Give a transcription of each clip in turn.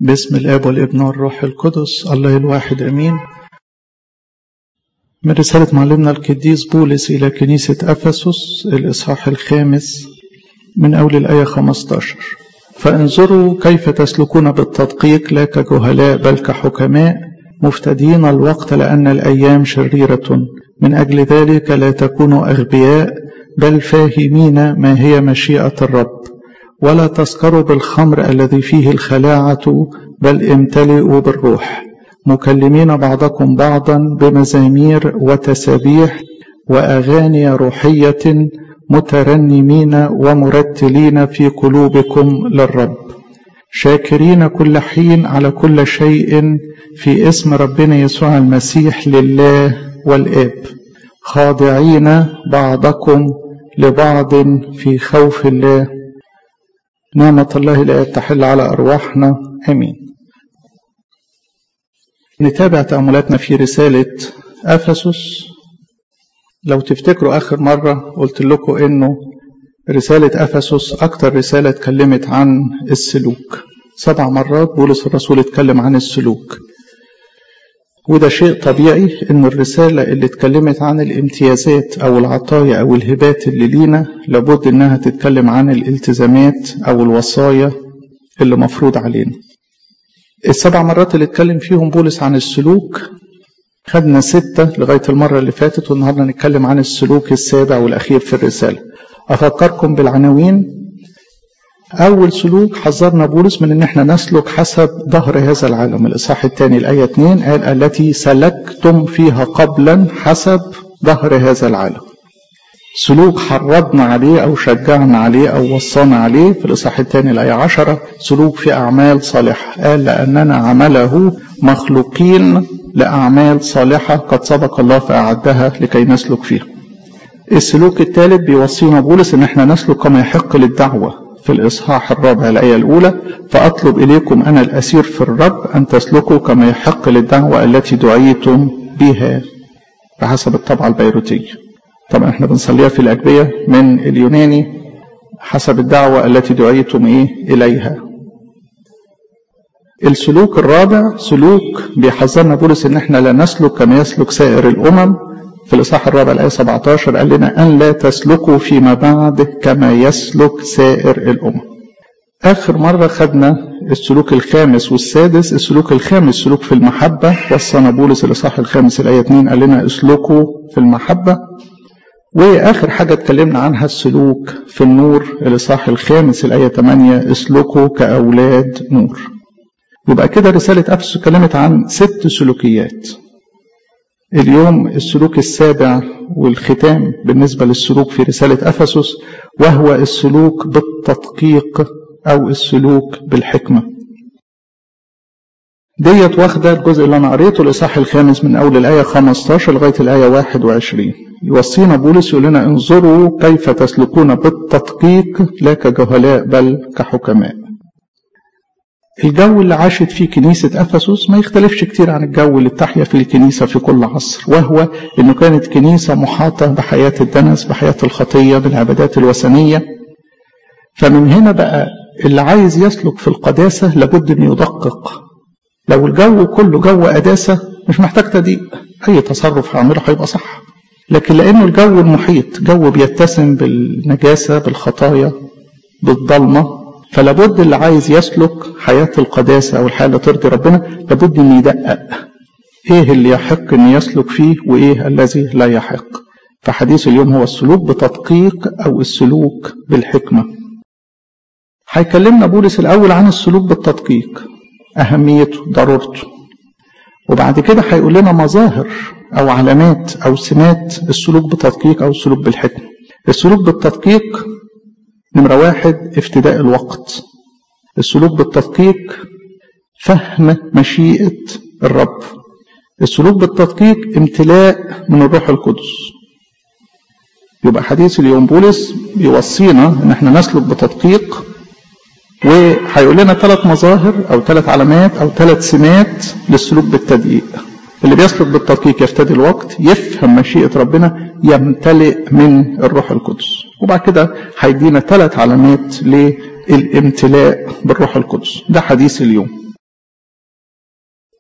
باسم الاب والابن والروح القدس الله الواحد امين من رسالة معلمنا القديس بولس إلى كنيسة أفسس الإصحاح الخامس من أول الآية 15 فانظروا كيف تسلكون بالتدقيق لا كجهلاء بل كحكماء مفتدين الوقت لأن الأيام شريرة من أجل ذلك لا تكونوا أغبياء بل فاهمين ما هي مشيئة الرب ولا تسكروا بالخمر الذي فيه الخلاعة بل امتلئوا بالروح مكلمين بعضكم بعضا بمزامير وتسابيح وأغاني روحية مترنمين ومرتلين في قلوبكم للرب شاكرين كل حين على كل شيء في اسم ربنا يسوع المسيح لله والآب خاضعين بعضكم لبعض في خوف الله نعمة الله لا تحل على أرواحنا آمين نتابع تأملاتنا في رسالة أفسس لو تفتكروا آخر مرة قلت لكم إنه رسالة أفسس أكتر رسالة اتكلمت عن السلوك سبع مرات بولس الرسول اتكلم عن السلوك وده شيء طبيعي إن الرسالة اللي اتكلمت عن الامتيازات أو العطايا أو الهبات اللي لينا لابد إنها تتكلم عن الالتزامات أو الوصايا اللي مفروض علينا السبع مرات اللي اتكلم فيهم بولس عن السلوك خدنا ستة لغاية المرة اللي فاتت والنهاردة نتكلم عن السلوك السابع والأخير في الرسالة أفكركم بالعناوين أول سلوك حذرنا بولس من إن إحنا نسلك حسب ظهر هذا العالم الإصحاح الثاني الآية 2 قال التي سلكتم فيها قبلا حسب ظهر هذا العالم سلوك حرضنا عليه أو شجعنا عليه أو وصانا عليه في الإصحاح الثاني الآية 10 سلوك في أعمال صالحة قال لأننا عمله مخلوقين لأعمال صالحة قد سبق الله فأعدها لكي نسلك فيها السلوك الثالث بيوصينا بولس ان احنا نسلك كما يحق للدعوة في الإصحاح الرابع الآية الأولى فأطلب إليكم أنا الأسير في الرب أن تسلكوا كما يحق للدعوة التي دعيتم بها بحسب الطبعة البيروتية طبعا احنا بنصليها في الأجبية من اليوناني حسب الدعوة التي دعيتم إيه إليها السلوك الرابع سلوك بيحذرنا بولس ان احنا لا نسلك كما يسلك سائر الامم في الاصحاح الرابع الايه 17 قال لنا ان لا تسلكوا فيما بعد كما يسلك سائر الامم اخر مره خدنا السلوك الخامس والسادس السلوك الخامس سلوك في المحبه وصانا بولس الاصحاح الخامس الايه 2 قال لنا اسلكوا في المحبه واخر حاجه اتكلمنا عنها السلوك في النور الاصحاح الخامس الايه 8 اسلكوا كاولاد نور يبقى كده رسالة أفسس اتكلمت عن ست سلوكيات اليوم السلوك السابع والختام بالنسبة للسلوك في رسالة أفسس وهو السلوك بالتدقيق أو السلوك بالحكمة ديت واخدة الجزء اللي أنا قريته الإصحاح الخامس من أول الآية 15 لغاية الآية 21 يوصينا بولس يقول لنا انظروا كيف تسلكون بالتدقيق لا كجهلاء بل كحكماء الجو اللي عاشت فيه كنيسة أفسس ما يختلفش كتير عن الجو اللي بتحيا في الكنيسة في كل عصر وهو أنه كانت كنيسة محاطة بحياة الدنس بحياة الخطية بالعبادات الوثنية فمن هنا بقى اللي عايز يسلك في القداسة لابد أن يدقق لو الجو كله جو قداسة مش محتاج تدقيق أي تصرف هعمله هيبقى صح لكن لأنه الجو المحيط جو بيتسم بالنجاسة بالخطايا بالضلمة فلابد اللي عايز يسلك حياة القداسة أو الحياة اللي ترضي ربنا لابد إن يدقق إيه اللي يحق إن يسلك فيه وإيه الذي لا يحق فحديث اليوم هو السلوك بتدقيق أو السلوك بالحكمة هيكلمنا بولس الأول عن السلوك بالتدقيق أهميته ضرورته وبعد كده هيقول لنا مظاهر أو علامات أو سمات السلوك بالتدقيق أو السلوك بالحكمة السلوك بالتدقيق نمرة واحد افتداء الوقت السلوك بالتدقيق فهم مشيئة الرب السلوك بالتدقيق امتلاء من الروح القدس يبقى حديث اليوم بولس بيوصينا ان احنا نسلك بتدقيق وهيقول لنا ثلاث مظاهر او ثلاث علامات او ثلاث سمات للسلوك بالتدقيق اللي بيسلك بالتدقيق يفتدي الوقت يفهم مشيئة ربنا يمتلئ من الروح القدس وبعد كده هيدينا ثلاث علامات للامتلاء بالروح القدس ده حديث اليوم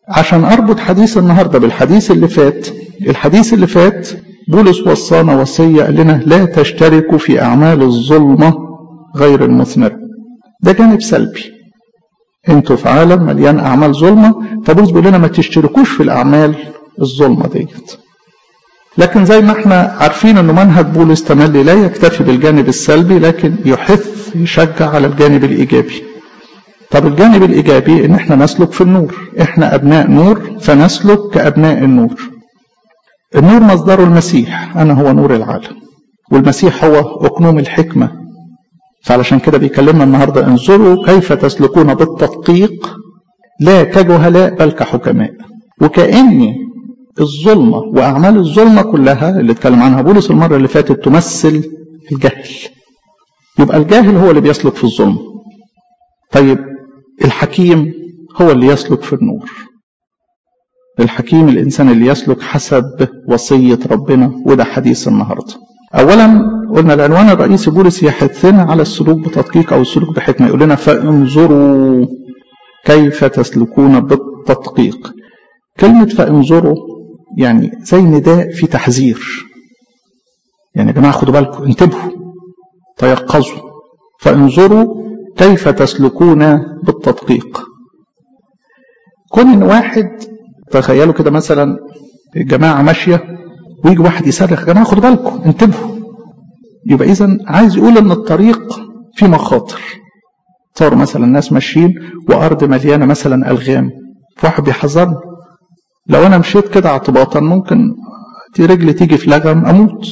عشان اربط حديث النهارده بالحديث اللي فات الحديث اللي فات بولس وصانا وصيه قال لنا لا تشتركوا في اعمال الظلمه غير المثمره ده جانب سلبي انتوا في عالم مليان اعمال ظلمه فبولس بيقول لنا ما تشتركوش في الاعمال الظلمه ديت لكن زي ما احنا عارفين ان منهج بولس تملي لا يكتفي بالجانب السلبي لكن يحث يشجع على الجانب الايجابي طب الجانب الايجابي ان احنا نسلك في النور احنا ابناء نور فنسلك كابناء النور النور مصدره المسيح انا هو نور العالم والمسيح هو اقنوم الحكمه فعلشان كده بيكلمنا النهارده انظروا كيف تسلكون بالتدقيق لا كجهلاء بل كحكماء وكاني الظلمه واعمال الظلمه كلها اللي اتكلم عنها بولس المره اللي فاتت تمثل الجهل يبقى الجاهل هو اللي بيسلك في الظلم طيب الحكيم هو اللي يسلك في النور الحكيم الإنسان اللي يسلك حسب وصية ربنا وده حديث النهاردة أولا قلنا العنوان الرئيسي بولس يحثنا على السلوك بتدقيق أو السلوك بحكمة يقول لنا فانظروا كيف تسلكون بالتدقيق كلمة فانظروا يعني زي نداء في تحذير يعني يا جماعة خدوا بالكم انتبهوا تيقظوا فانظروا كيف تسلكون بالتدقيق كون ان واحد تخيلوا كده مثلا الجماعه ماشيه ويجي واحد يصرخ يا جماعه خدوا بالكم انتبهوا يبقى اذا عايز يقول ان الطريق فيه مخاطر صاروا مثلا ناس ماشيين وارض مليانه مثلا الغام فواحد بيحذرني لو انا مشيت كده اعتباطا ممكن رجلي تيجي في لغم اموت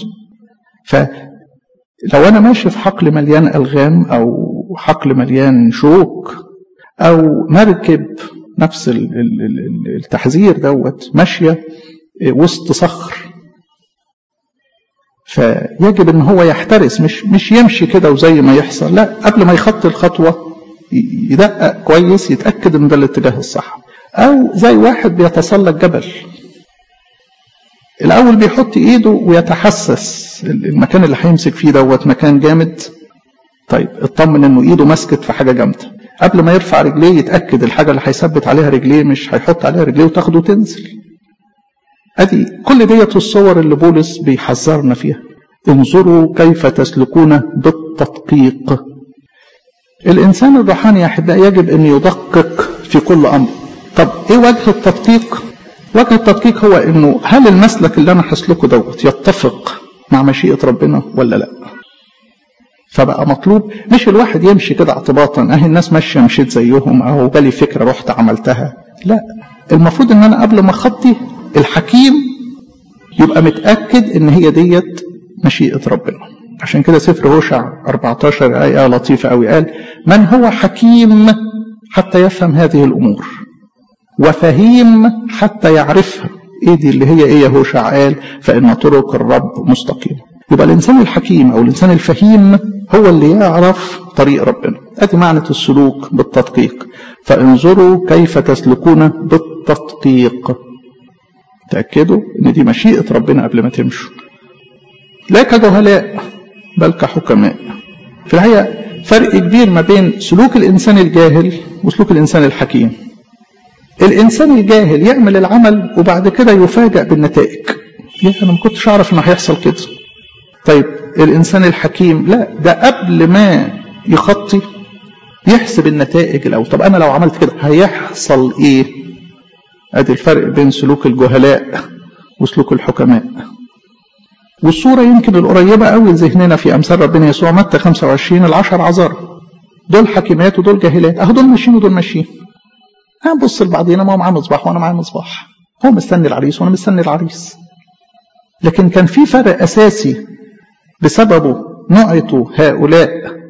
فلو انا ماشي في حقل مليان الغام او حقل مليان شوك او مركب نفس التحذير دوت ماشيه وسط صخر فيجب ان هو يحترس مش مش يمشي كده وزي ما يحصل لا قبل ما يخطي الخطوه يدقق كويس يتاكد ان ده الاتجاه الصح او زي واحد بيتسلق جبل الاول بيحط ايده ويتحسس المكان اللي هيمسك فيه دوت مكان جامد طيب اطمن انه ايده مسكت في حاجه جامده قبل ما يرفع رجليه يتاكد الحاجه اللي هيثبت عليها رجليه مش هيحط عليها رجليه وتاخده وتنزل ادي كل ديت الصور اللي بولس بيحذرنا فيها انظروا كيف تسلكون بالتدقيق الانسان الروحاني يا احبائي يجب ان يدقق في كل امر طب ايه وجه التدقيق وجه التدقيق هو انه هل المسلك اللي انا هسلكه دوت يتفق مع مشيئه ربنا ولا لا فبقى مطلوب مش الواحد يمشي كده اعتباطا اهي الناس ماشيه مشيت زيهم اهو بالي فكره رحت عملتها لا المفروض ان انا قبل ما اخطي الحكيم يبقى متاكد ان هي ديت مشيئه ربنا عشان كده سفر هوشع 14 ايه لطيفه قوي قال من هو حكيم حتى يفهم هذه الامور وفهيم حتى يعرفها ايه دي اللي هي ايه يا هوشع قال فان طرق الرب مستقيمه يبقى الانسان الحكيم او الانسان الفهيم هو اللي يعرف طريق ربنا ادي معنى السلوك بالتدقيق فانظروا كيف تسلكون بالتدقيق تاكدوا ان دي مشيئه ربنا قبل ما تمشوا لا كجهلاء بل كحكماء في الحقيقه فرق كبير ما بين سلوك الانسان الجاهل وسلوك الانسان الحكيم الانسان الجاهل يعمل العمل وبعد كده يفاجأ بالنتائج يا انا ما كنتش اعرف انه هيحصل كده طيب الانسان الحكيم لا ده قبل ما يخطي يحسب النتائج الاول طب انا لو عملت كده هيحصل ايه ادي الفرق بين سلوك الجهلاء وسلوك الحكماء والصورة يمكن القريبة قوي لذهننا في أمثال ربنا يسوع متى 25 العشر عذار دول حكيمات ودول جاهلات أهو دول ماشيين ودول ماشيين هنبص لبعضينا ما هو معاه مصباح وأنا معايا مصباح هو مستني العريس وأنا مستني العريس لكن كان في فرق أساسي بسببه نعتوا هؤلاء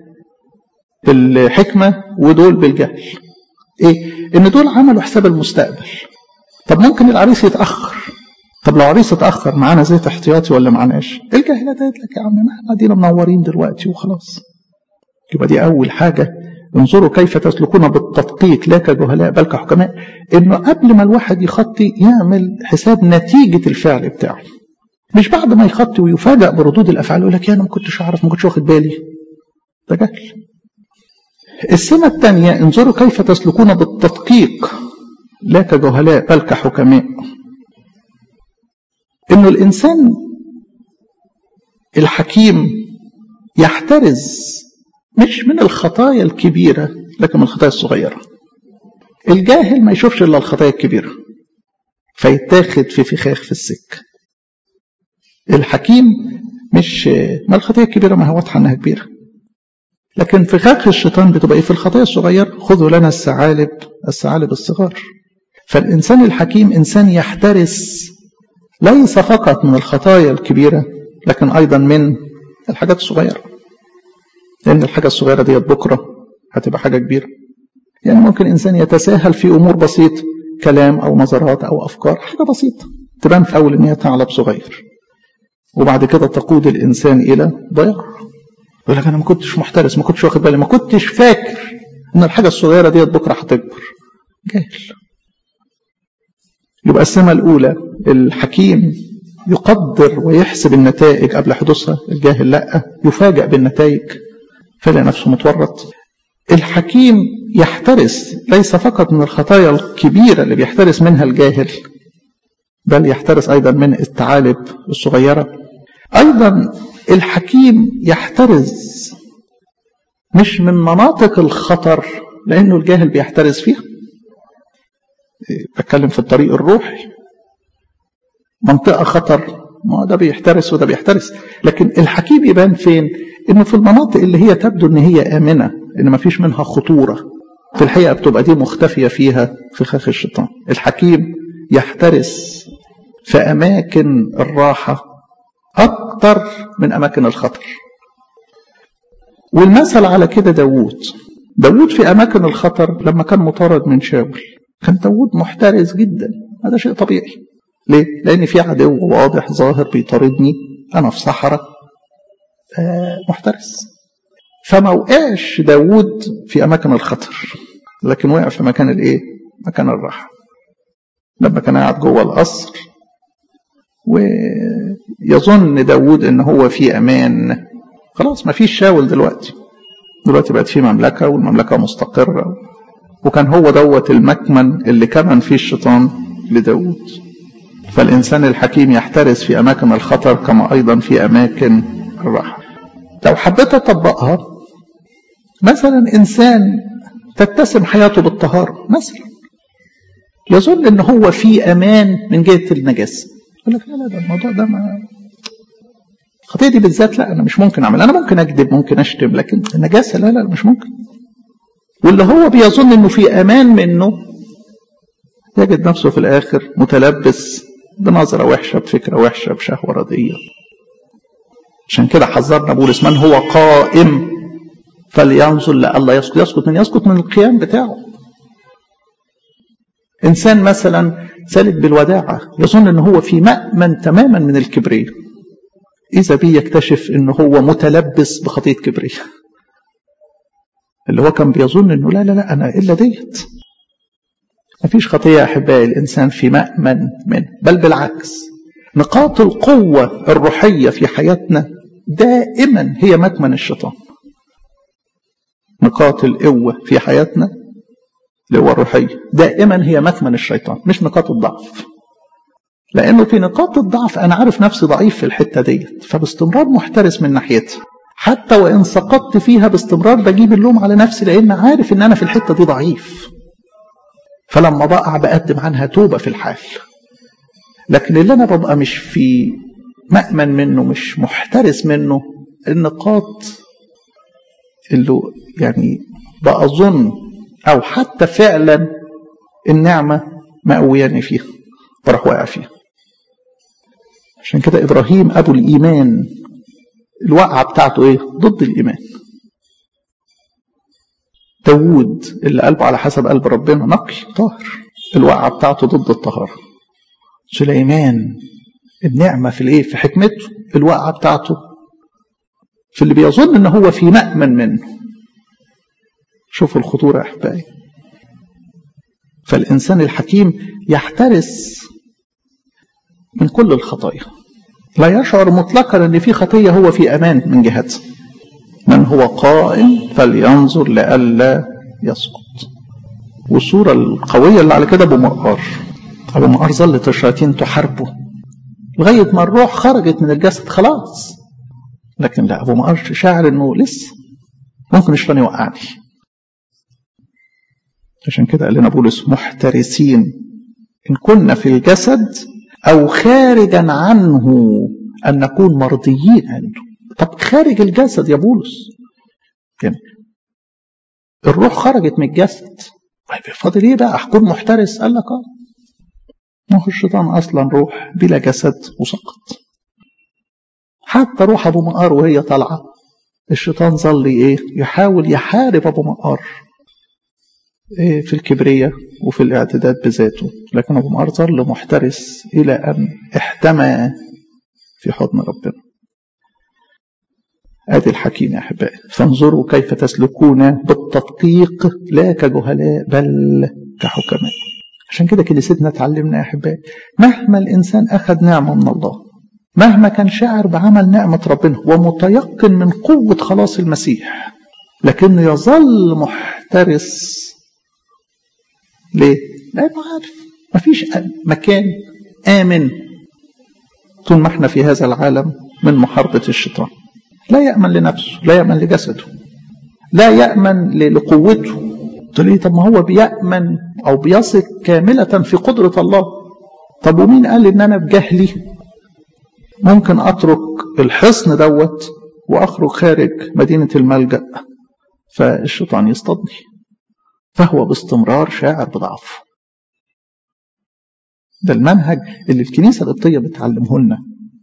بالحكمة ودول بالجهل ايه ان دول عملوا حساب المستقبل طب ممكن العريس يتأخر طب لو عريس اتأخر معانا زيت احتياطي ولا معناش الجاهلة قالت لك يا عم ما احنا دينا منورين دلوقتي وخلاص يبقى دي أول حاجة انظروا كيف تسلكون بالتدقيق لا كجهلاء بل كحكماء انه قبل ما الواحد يخطي يعمل حساب نتيجة الفعل بتاعه مش بعد ما يخطي ويفاجأ بردود الافعال يقول لك يا انا ما كنتش اعرف ما كنتش واخد بالي ده جهل السمة الثانية انظروا كيف تسلكون بالتدقيق لا كجهلاء بل كحكماء انه الانسان الحكيم يحترز مش من الخطايا الكبيرة لكن من الخطايا الصغيرة الجاهل ما يشوفش إلا الخطايا الكبيرة فيتاخد في فخاخ في السك الحكيم مش ما الخطايا الكبيرة ما هي واضحة إنها كبيرة لكن فخاخ الشيطان بتبقى إيه في الخطايا الصغيرة خذوا لنا الثعالب الثعالب الصغار فالإنسان الحكيم إنسان يحترس ليس فقط من الخطايا الكبيرة لكن أيضا من الحاجات الصغيرة لأن الحاجة الصغيرة ديت بكرة هتبقى حاجة كبيرة يعني ممكن إنسان يتساهل في أمور بسيطة كلام أو نظرات أو أفكار حاجة بسيطة تبان في أول إن هي ثعلب صغير وبعد كده تقود الإنسان إلى ضياع يقول لك أنا ما كنتش محترس ما كنتش واخد بالي ما كنتش فاكر إن الحاجة الصغيرة ديت بكرة هتكبر جاهل يبقى السمة الأولى الحكيم يقدر ويحسب النتائج قبل حدوثها الجاهل لا يفاجأ بالنتائج فلا نفسه متورط الحكيم يحترس ليس فقط من الخطايا الكبيرة اللي بيحترس منها الجاهل بل يحترس أيضا من الثعالب الصغيرة أيضا الحكيم يحترز مش من مناطق الخطر لأنه الجاهل بيحترز فيها بتكلم في الطريق الروحي منطقة خطر ما ده بيحترس وده بيحترس لكن الحكيم يبان فين انه في المناطق اللي هي تبدو ان هي امنة ان ما فيش منها خطورة في الحقيقة بتبقى دي مختفية فيها في خاخ الشيطان الحكيم يحترس في اماكن الراحة اكتر من اماكن الخطر والمثل على كده داوود داوود في اماكن الخطر لما كان مطارد من شاول كان داوود محترس جدا هذا شيء طبيعي ليه؟ لأن في عدو واضح ظاهر بيطاردني أنا في صحراء آه محترس فما وقعش داوود في أماكن الخطر لكن وقع في مكان الإيه؟ مكان الراحة لما كان قاعد جوه القصر ويظن داوود إن هو في أمان خلاص ما فيش شاول دلوقتي دلوقتي بقت في مملكة والمملكة مستقرة وكان هو دوت المكمن اللي كمن فيه الشيطان لداود فالإنسان الحكيم يحترس في أماكن الخطر كما أيضا في أماكن الراحة لو حبيت أطبقها مثلا إنسان تتسم حياته بالطهارة مثلا يظن ان هو في امان من جهه النجاسه يقول لك لا لا ده الموضوع ده ما الخطيه دي بالذات لا انا مش ممكن اعمل انا ممكن اكذب ممكن اشتم لكن النجاسه لا لا مش ممكن واللي هو بيظن انه في امان منه يجد نفسه في الاخر متلبس بنظره وحشه بفكره وحشه بشهوه رديه عشان كده حذرنا بولس من هو قائم فلينظر لألا يسقط يسقط من يسقط من القيام بتاعه إنسان مثلا سالك بالوداعة يظن أنه هو في مأمن تماما من الكبرية إذا بي يكتشف أنه هو متلبس بخطية كبرية اللي هو كان بيظن أنه لا لا لا أنا إلا ديت مفيش خطية يا أحبائي الإنسان في مأمن منه بل بالعكس نقاط القوة الروحية في حياتنا دائما هي مكمن الشيطان نقاط القوة في حياتنا القوة الروحية دائما هي مكمن الشيطان مش نقاط الضعف لأنه في نقاط الضعف أنا عارف نفسي ضعيف في الحتة ديت فباستمرار محترس من ناحيتها حتى وإن سقطت فيها باستمرار بجيب اللوم على نفسي لأن عارف إن أنا في الحتة دي ضعيف فلما بقع بقدم عنها توبة في الحال لكن اللي أنا ببقى مش في مأمن منه مش محترس منه النقاط اللي يعني بأظن أو حتى فعلا النعمة مقوياني فيها بروح واقع فيها عشان كده إبراهيم أبو الإيمان الوقعة بتاعته إيه؟ ضد الإيمان داوود اللي قلبه على حسب قلب ربنا نقي طاهر الوقعة بتاعته ضد الطهارة سليمان النعمة في الإيه؟ في حكمته الوقعة بتاعته في اللي بيظن إن هو في مأمن منه شوفوا الخطورة يا أحبائي فالإنسان الحكيم يحترس من كل الخطايا لا يشعر مطلقا أن في خطية هو في أمان من جهته من هو قائم فلينظر لئلا يسقط والصورة القوية اللي على كده أبو مقار أبو مقار ظلت الشياطين تحاربه لغاية ما الروح خرجت من الجسد خلاص لكن لا أبو مقار شاعر إنه لسه ممكن الشيطان يوقعني عشان كده قال لنا بولس محترسين إن كنا في الجسد أو خارجا عنه أن نكون مرضيين عنده طب خارج الجسد يا بولس يعني الروح خرجت من الجسد طيب فاضل ايه بقى اكون محترس قال لك اه ما هو الشيطان اصلا روح بلا جسد وسقط حتى روح ابو مقار وهي طالعه الشيطان ظل ايه يحاول يحارب ابو مقار إيه في الكبرية وفي الاعتداد بذاته لكن ابو مقار ظل محترس الى ان احتمى في حضن ربنا ادي الحكيم يا احبائي فانظروا كيف تسلكون بالتدقيق لا كجهلاء بل كحكماء عشان كده كنيستنا اتعلمنا يا احبائي مهما الانسان اخذ نعمه من الله مهما كان شاعر بعمل نعمه ربنا ومتيقن من قوه خلاص المسيح لكنه يظل محترس ليه؟ لانه عارف مفيش مكان امن طول ما احنا في هذا العالم من محاربه الشيطان لا يأمن لنفسه لا يأمن لجسده لا يأمن لقوته قلت لي طب ما هو بيأمن أو بيثق كاملة في قدرة الله طب ومين قال إن أنا بجهلي ممكن أترك الحصن دوت وأخرج خارج مدينة الملجأ فالشيطان يصطادني فهو باستمرار شاعر بضعفه ده المنهج اللي الكنيسة القبطية بتعلمه لنا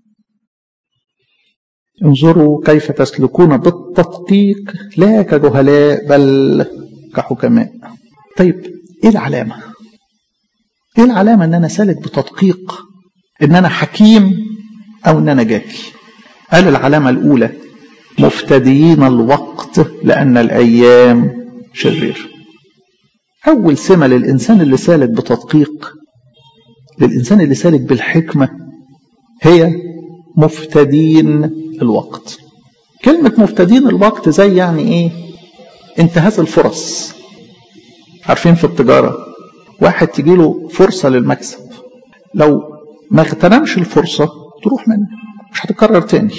انظروا كيف تسلكون بالتدقيق لا كجهلاء بل كحكماء طيب ايه العلامه ايه العلامه ان انا سالك بتدقيق ان انا حكيم او ان انا جاهل قال العلامه الاولى مفتديين الوقت لان الايام شرير اول سمه للانسان اللي سالك بتدقيق للانسان اللي سالك بالحكمه هي مفتدين الوقت كلمة مفتدين الوقت زي يعني ايه انتهاز الفرص عارفين في التجارة واحد تجيله فرصة للمكسب لو ما اغتنمش الفرصة تروح منه مش هتكرر تاني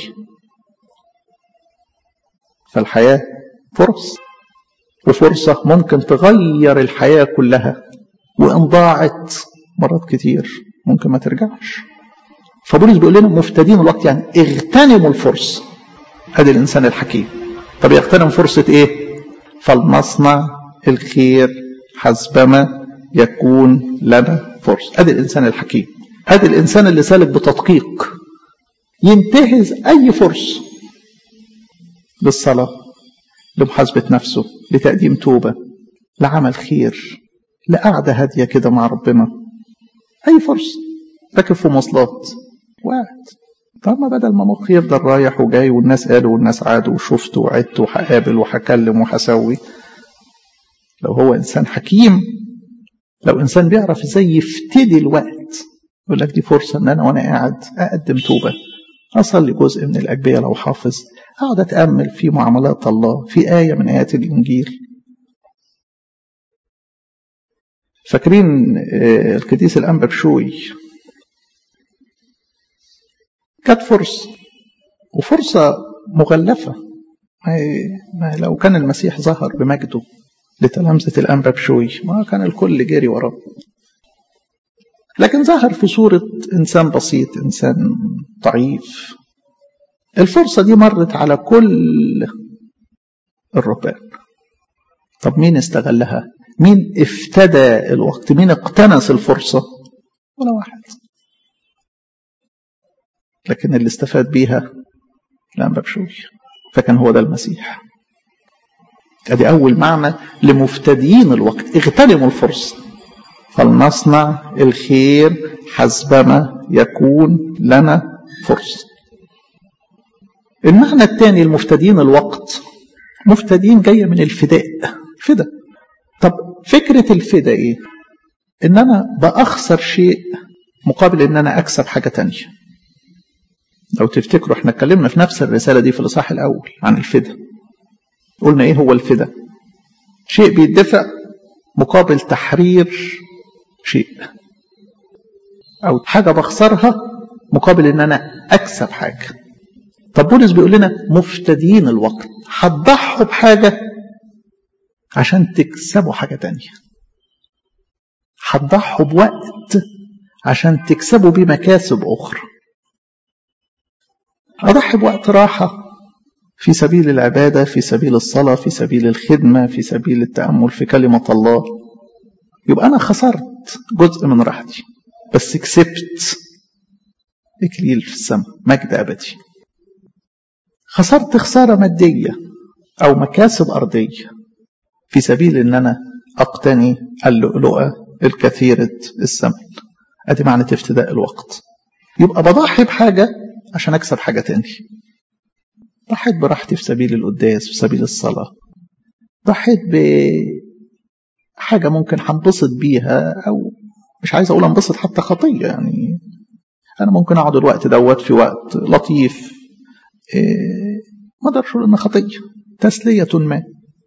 فالحياة فرص وفرصة ممكن تغير الحياة كلها وإن ضاعت مرات كتير ممكن ما ترجعش فبولس بيقول لنا مفتدين الوقت يعني اغتنموا الفرصة ادي الانسان الحكيم طب يغتنم فرصة ايه فلنصنع الخير حسبما يكون لنا فرصة ادي الانسان الحكيم ادي الانسان اللي سالك بتدقيق ينتهز اي فرصة للصلاة لمحاسبة نفسه لتقديم توبة لعمل خير لقعدة هادية كده مع ربنا أي فرصة راكب في مواصلات وقعد طب ما بدل ما مخي يفضل رايح وجاي والناس قالوا والناس عادوا وشفت وعدت وهقابل وهكلم وهسوي لو هو انسان حكيم لو انسان بيعرف ازاي يفتدي الوقت يقول لك دي فرصه ان انا وانا قاعد اقدم توبه اصلي جزء من الاجبيه لو حافظ اقعد اتامل في معاملات الله في ايه من ايات الانجيل فاكرين القديس الانبا بشوي كانت فرصة وفرصة مغلفة ما لو كان المسيح ظهر بمجده لتلامذة الأنبا بشوي ما كان الكل جري وراه لكن ظهر في صورة إنسان بسيط إنسان ضعيف الفرصة دي مرت على كل الرهبان طب مين استغلها مين افتدى الوقت مين اقتنص الفرصة ولا واحد لكن اللي استفاد بيها الأنبا بشوي فكان هو ده المسيح ادي اول معنى لمفتديين الوقت اغتنموا الفرصه فلنصنع الخير حسبما يكون لنا فرصه المعنى الثاني المفتدين الوقت مفتدين جايه من الفداء فدا طب فكره الفدا ايه ان انا باخسر شيء مقابل ان انا اكسب حاجه تانية لو تفتكروا احنا اتكلمنا في نفس الرساله دي في الاصحاح الاول عن الفدا قلنا ايه هو الفدا شيء بيدفع مقابل تحرير شيء او حاجه بخسرها مقابل ان انا اكسب حاجه طب بولس بيقول لنا مفتديين الوقت هتضحوا بحاجه عشان تكسبوا حاجه تانية هتضحوا بوقت عشان تكسبوا بيه مكاسب اخرى اضحي بوقت راحه في سبيل العباده في سبيل الصلاه في سبيل الخدمه في سبيل التامل في كلمه الله يبقى انا خسرت جزء من راحتي بس كسبت اكليل في السماء مجد ابدي خسرت خساره ماديه او مكاسب ارضيه في سبيل ان انا اقتني اللؤلؤه الكثيره الثمن ادي معنى افتداء الوقت يبقى بضحي بحاجه عشان اكسب حاجه تاني ضحيت براحتي في سبيل القداس في سبيل الصلاه ضحيت بحاجه ممكن هنبسط بيها او مش عايز اقول انبسط حتى خطيه يعني انا ممكن اقعد الوقت دوت في وقت لطيف إيه ما اقدرش اقول انها خطيه تسليه ما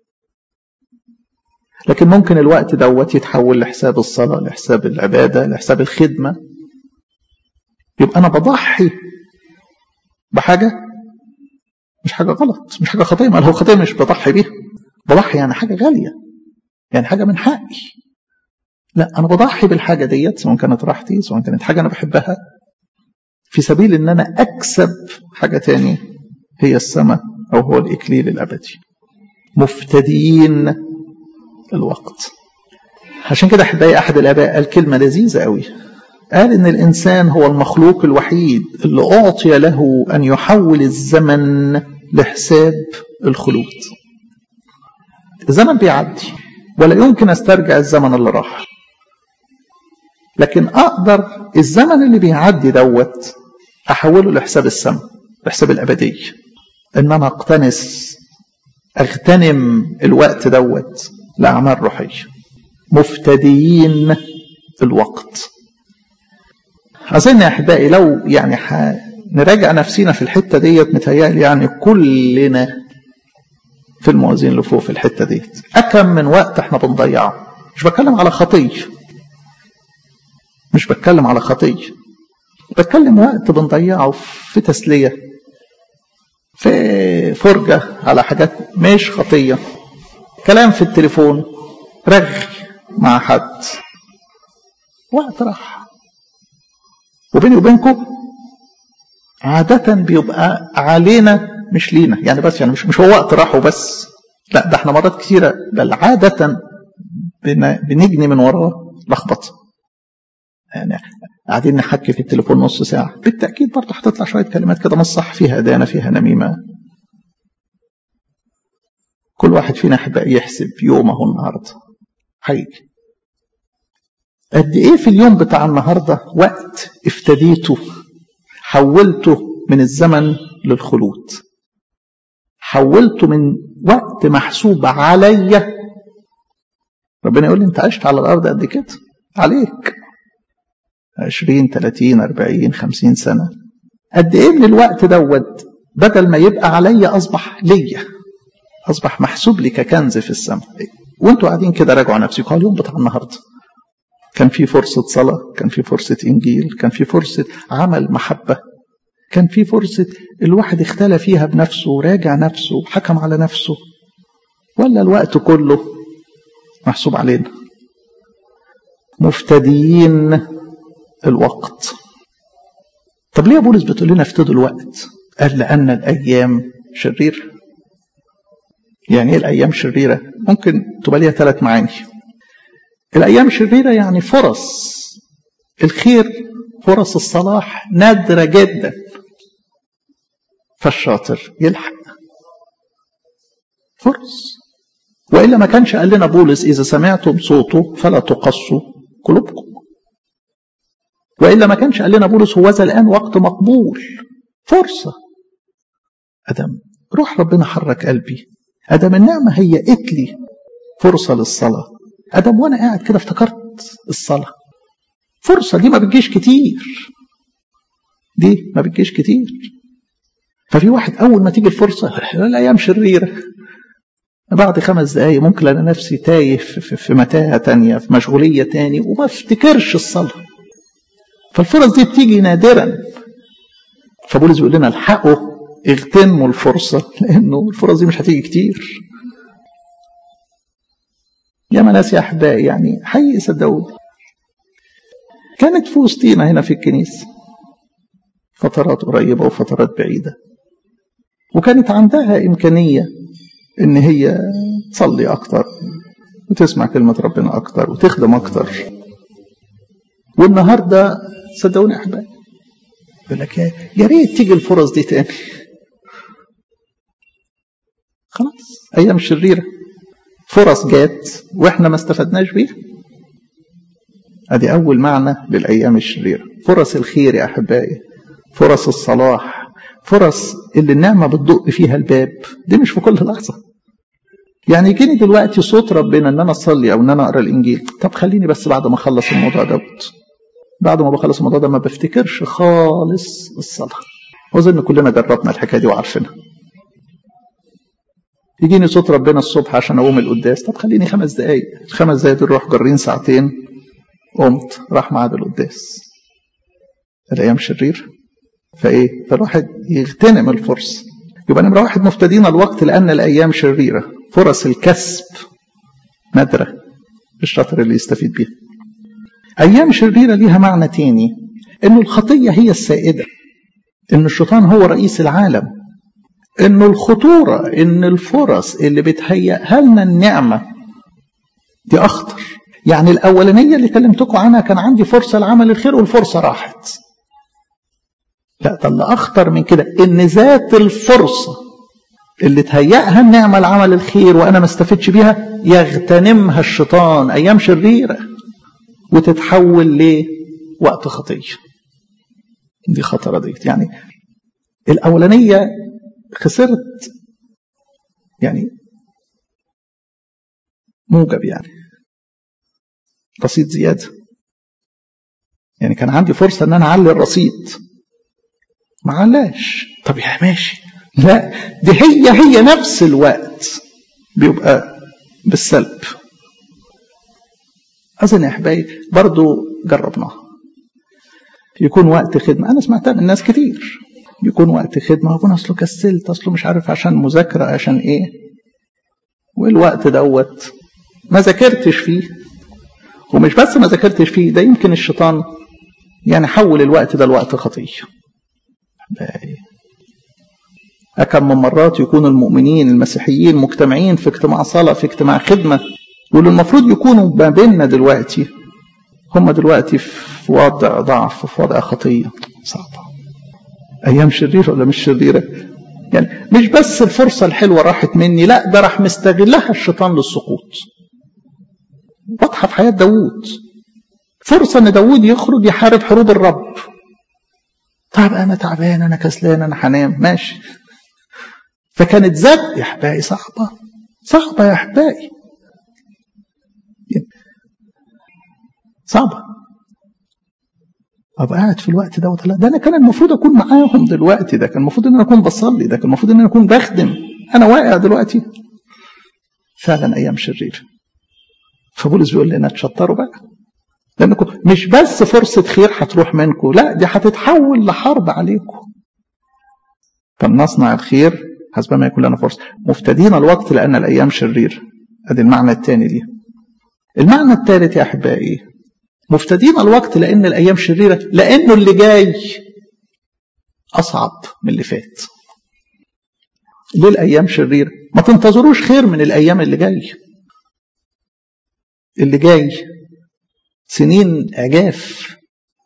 لكن ممكن الوقت دوت يتحول لحساب الصلاه لحساب العباده لحساب الخدمه يبقى انا بضحي بحاجه مش حاجه غلط مش حاجه خطيه ما هو خطيه مش بضحي بيها بضحي يعني حاجه غاليه يعني حاجه من حقي لا انا بضحي بالحاجه ديت سواء كانت راحتي سواء كانت حاجه انا بحبها في سبيل ان انا اكسب حاجه تاني هي السماء او هو الاكليل الابدي مفتدين الوقت عشان كده احبائي احد الاباء قال كلمه لذيذه قوي قال ان الانسان هو المخلوق الوحيد اللي اعطي له ان يحول الزمن لحساب الخلود الزمن بيعدي ولا يمكن استرجع الزمن اللي راح لكن اقدر الزمن اللي بيعدي دوت احوله لحساب السماء لحساب الابديه ان انا اقتنس اغتنم الوقت دوت لاعمال روحيه مفتديين الوقت اظن يا احبائي لو يعني نراجع نفسينا في الحته ديت متهيألي يعني كلنا في الموازين اللي فوق في الحته ديت اكم من وقت احنا بنضيعه مش بتكلم على خطيه مش بتكلم على خطيه بتكلم وقت بنضيعه في تسليه في فرجه على حاجات مش خطيه كلام في التليفون رغي مع حد وقت راح وبيني وبينكم عادة بيبقى علينا مش لينا يعني بس يعني مش مش هو وقت راح وبس لا ده احنا مرات كثيرة بل عادة بنجني من وراه لخبطة يعني قاعدين نحكي في التليفون نص ساعة بالتأكيد برضه هتطلع شوية كلمات كده مش صح فيها أدانة فيها نميمة كل واحد فينا يحب يحسب يومه النهارده حقيقي قد ايه في اليوم بتاع النهارده وقت افتديته حولته من الزمن للخلود حولته من وقت محسوب عليا ربنا يقول لي انت عشت على الارض قد كده عليك 20 30 40 50 سنه قد ايه من الوقت دوت بدل ما يبقى عليا اصبح ليا اصبح محسوب لي ككنز في السماء وانتوا قاعدين كده راجعوا نفسكم اليوم بتاع النهارده كان في فرصة صلاة كان في فرصة إنجيل كان في فرصة عمل محبة كان في فرصة الواحد اختلى فيها بنفسه وراجع نفسه وحكم على نفسه ولا الوقت كله محسوب علينا مفتديين الوقت طب ليه بولس بتقول لنا افتدوا الوقت قال لأن الأيام شريرة يعني ايه الأيام شريرة ممكن تبقى ليها ثلاث معاني الأيام شريرة يعني فرص الخير فرص الصلاح نادرة جدا فالشاطر يلحق فرص وإلا ما كانش قال لنا بولس إذا سمعتم صوته فلا تقصوا قلوبكم وإلا ما كانش قال لنا بولس هو ذا الآن وقت مقبول فرصة أدم روح ربنا حرك قلبي أدم النعمة هي لي فرصة للصلاة أدم وأنا قاعد كده افتكرت الصلاة فرصة دي ما بتجيش كتير دي ما بتجيش كتير ففي واحد أول ما تيجي الفرصة الأيام شريرة بعد خمس دقايق ممكن انا نفسي تايه في, في متاهه تانية في مشغوليه تاني وما افتكرش الصلاه فالفرص دي بتيجي نادرا فبولس بيقول لنا الحقوا اغتنموا الفرصه لانه الفرص دي مش هتيجي كتير ياما ناس يا احبائي يعني حقيقي صدقوني كانت في وسطينا هنا في الكنيسه فترات قريبه وفترات بعيده وكانت عندها امكانيه ان هي تصلي اكتر وتسمع كلمه ربنا اكتر وتخدم اكتر والنهارده صدقوني يا احبائي يقول لك يا ريت تيجي الفرص دي تاني خلاص ايام شريره فرص جات واحنا ما استفدناش بيها ادي اول معنى للايام الشريره فرص الخير يا احبائي فرص الصلاح فرص اللي النعمه بتدق فيها الباب دي مش في كل لحظه يعني يجيني دلوقتي صوت ربنا ان انا اصلي او ان انا اقرا الانجيل طب خليني بس بعد ما اخلص الموضوع دوت بعد ما بخلص الموضوع ده ما بفتكرش خالص الصلاه واظن كلنا جربنا الحكايه دي وعارفينها يجيني صوت ربنا الصبح عشان اقوم القداس طب خليني خمس دقايق الخمس دقايق دول نروح جارين ساعتين قمت راح ميعاد القداس الايام شرير فايه فالواحد يغتنم الفرصه يبقى نمره واحد مفتدين الوقت لان الايام شريره فرص الكسب نادره الشاطر اللي يستفيد بيها ايام شريره ليها معنى تاني انه الخطيه هي السائده ان الشيطان هو رئيس العالم انه الخطوره ان الفرص اللي بتهيئها لنا النعمه دي اخطر يعني الاولانيه اللي كلمتكم عنها كان عندي فرصه لعمل الخير والفرصه راحت لا ده اللي اخطر من كده ان ذات الفرصه اللي تهيأها النعمه لعمل الخير وانا ما استفدش بيها يغتنمها الشيطان ايام شريره وتتحول لوقت خطيه دي خطره ديت يعني الاولانيه خسرت يعني موجب يعني رصيد زياده يعني كان عندي فرصه ان انا اعلي الرصيد ما علاش طب يا ماشي لا دي هي هي نفس الوقت بيبقى بالسلب أظن يا أحبائي برضو جربناها يكون وقت خدمة أنا سمعتها من ناس كتير يكون وقت خدمة أكون أصله كسلت أصله مش عارف عشان مذاكرة عشان إيه والوقت دوت ما ذاكرتش فيه ومش بس ما ذاكرتش فيه ده يمكن الشيطان يعني حول الوقت ده لوقت خطيه أكم من مرات يكون المؤمنين المسيحيين مجتمعين في اجتماع صلاة في اجتماع خدمة واللي المفروض يكونوا ما بيننا دلوقتي هم دلوقتي في وضع ضعف في وضع خطية صعبة أيام شريرة ولا مش شريرة يعني مش بس الفرصة الحلوة راحت مني لا ده راح مستغلها الشيطان للسقوط واضحة في حياة داوود فرصة ان داوود يخرج يحارب حروب الرب طب انا تعبان انا كسلان انا هنام ماشي فكانت ذات يا احبائي صعبه صعبه يا احبائي صعبه ابقى قاعد في الوقت ده لا ده انا كان المفروض اكون معاهم دلوقتي ده كان المفروض ان انا اكون بصلي ده كان المفروض ان انا اكون بخدم انا واقع دلوقتي فعلا ايام شريره فبولس بيقول لنا تشطروا بقى لانكم مش بس فرصه خير هتروح منكم لا دي هتتحول لحرب عليكم فلنصنع الخير حسب ما يكون لنا فرصه مفتدين الوقت لان الايام شرير ادي المعنى الثاني ليه المعنى الثالث يا احبائي مفتدين الوقت لان الايام شريره لانه اللي جاي اصعب من اللي فات ليه الايام شريره ما تنتظروش خير من الايام اللي جاي اللي جاي سنين عجاف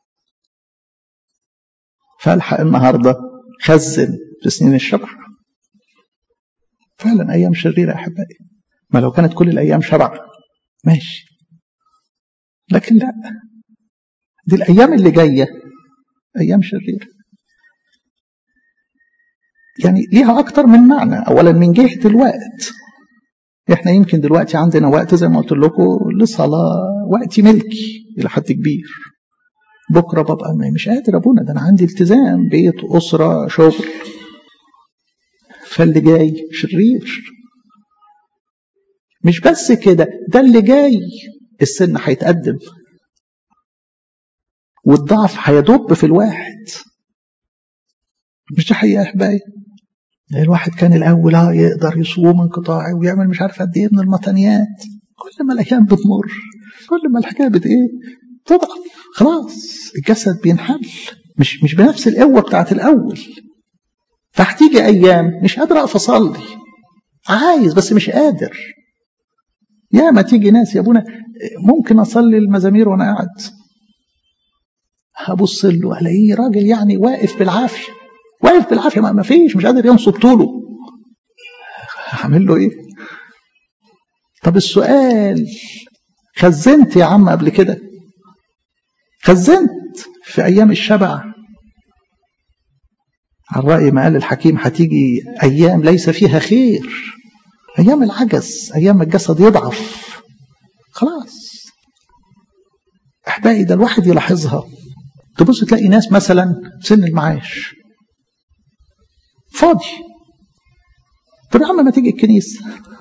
فالحق النهارده خزن في سنين الشبع فعلا ايام شريره يا احبائي ما لو كانت كل الايام شبع ماشي لكن لا دي الايام اللي جايه ايام شريره يعني ليها اكتر من معنى اولا من جهه الوقت احنا يمكن دلوقتي عندنا وقت زي ما قلت لكم لصلاه وقت ملكي الى حد كبير بكره ببقى مش قادر ابونا ده انا عندي التزام بيت اسره شغل فاللي جاي شرير مش بس كده ده اللي جاي السن هيتقدم والضعف هيدب في الواحد مش دي حقيقة يا أحبائي الواحد كان الأول اه يقدر يصوم انقطاعي ويعمل مش عارف قد إيه من المطنيات كل ما الأيام بتمر كل ما الحكاية بت إيه تضعف خلاص الجسد بينحل مش مش بنفس القوة بتاعت الأول فهتيجي أيام مش قادر أقف أصلي عايز بس مش قادر يا ما تيجي ناس يا ابونا ممكن أصلي المزامير وأنا قاعد هبص له الاقيه راجل يعني واقف بالعافيه واقف بالعافيه ما فيش مش قادر ينصب طوله هعمل له ايه طب السؤال خزنت يا عم قبل كده خزنت في ايام الشبع على الرأي ما قال الحكيم هتيجي أيام ليس فيها خير أيام العجز أيام الجسد يضعف خلاص أحبائي ده الواحد يلاحظها تبص تلاقي ناس مثلا سن المعاش فاضي طب يا عم ما تيجي الكنيسة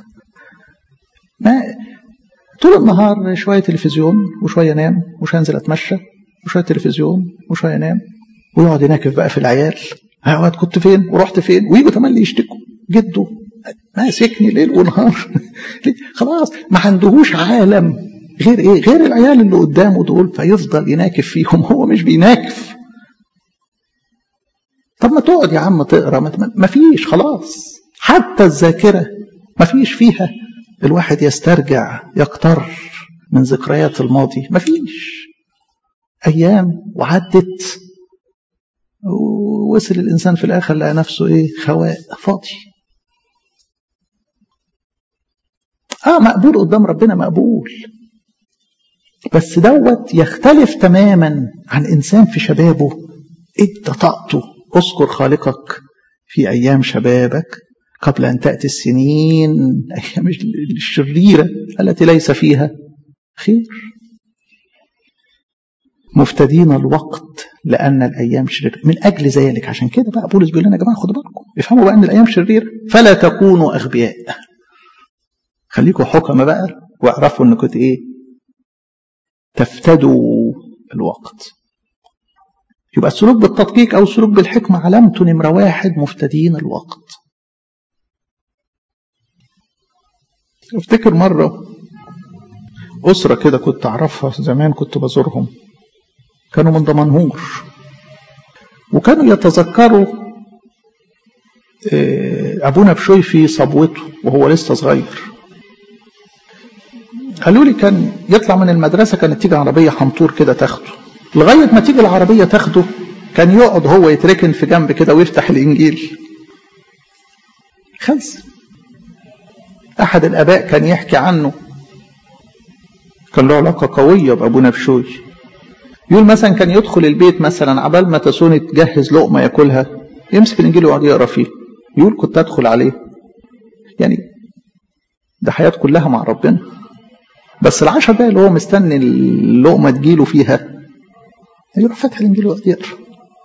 ما طول النهار شوية تلفزيون وشوية نام وشوية انزل اتمشى وشوية تلفزيون وشوية نام ويقعد يناكف بقى في العيال اوقات كنت فين ورحت فين ويجوا تملي يشتكوا جده ماسكني ليل ونهار خلاص ما عندهوش عالم غير ايه غير العيال اللي قدامه دول فيفضل يناكف فيهم هو مش بيناكف طب ما تقعد يا عم تقرا ما فيش خلاص حتى الذاكره ما فيش فيها الواحد يسترجع يقتر من ذكريات الماضي ما فيش ايام وعدت ووصل الانسان في الاخر لقى نفسه ايه خواء فاضي اه مقبول قدام ربنا مقبول بس دوت يختلف تماما عن انسان في شبابه ادى طاقته اذكر خالقك في ايام شبابك قبل ان تاتي السنين الايام الشريره التي ليس فيها خير مفتدين الوقت لان الايام شريره من اجل ذلك عشان كده بقى بولس بيقول لنا يا جماعه خدوا بالكم افهموا بقى ان الايام شريره فلا تكونوا اغبياء خليكم حكمه بقى واعرفوا انكم ايه تفتدوا الوقت يبقى السلوك بالتدقيق او السلوك بالحكمه علامته نمره واحد مفتدين الوقت افتكر مره اسره كده كنت اعرفها زمان كنت بزورهم كانوا من دمنهور وكانوا يتذكروا ابونا بشوي في صبوته وهو لسه صغير قالوا لي كان يطلع من المدرسة كانت تيجي عربية حنطور كده تاخده لغاية ما تيجي العربية تاخده كان يقعد هو يتركن في جنب كده ويفتح الإنجيل خلص أحد الآباء كان يحكي عنه كان له علاقة قوية بأبونا بشوي يقول مثلا كان يدخل البيت مثلا عبال ما تسوني تجهز لقمة ياكلها يمسك الإنجيل ويقعد يقرا فيه يقول كنت أدخل عليه يعني ده حياة كلها مع ربنا بس العشر دقايق اللي هو مستني اللقمة تجيله فيها يروح فاتح الإنجيل ويقعد يقرا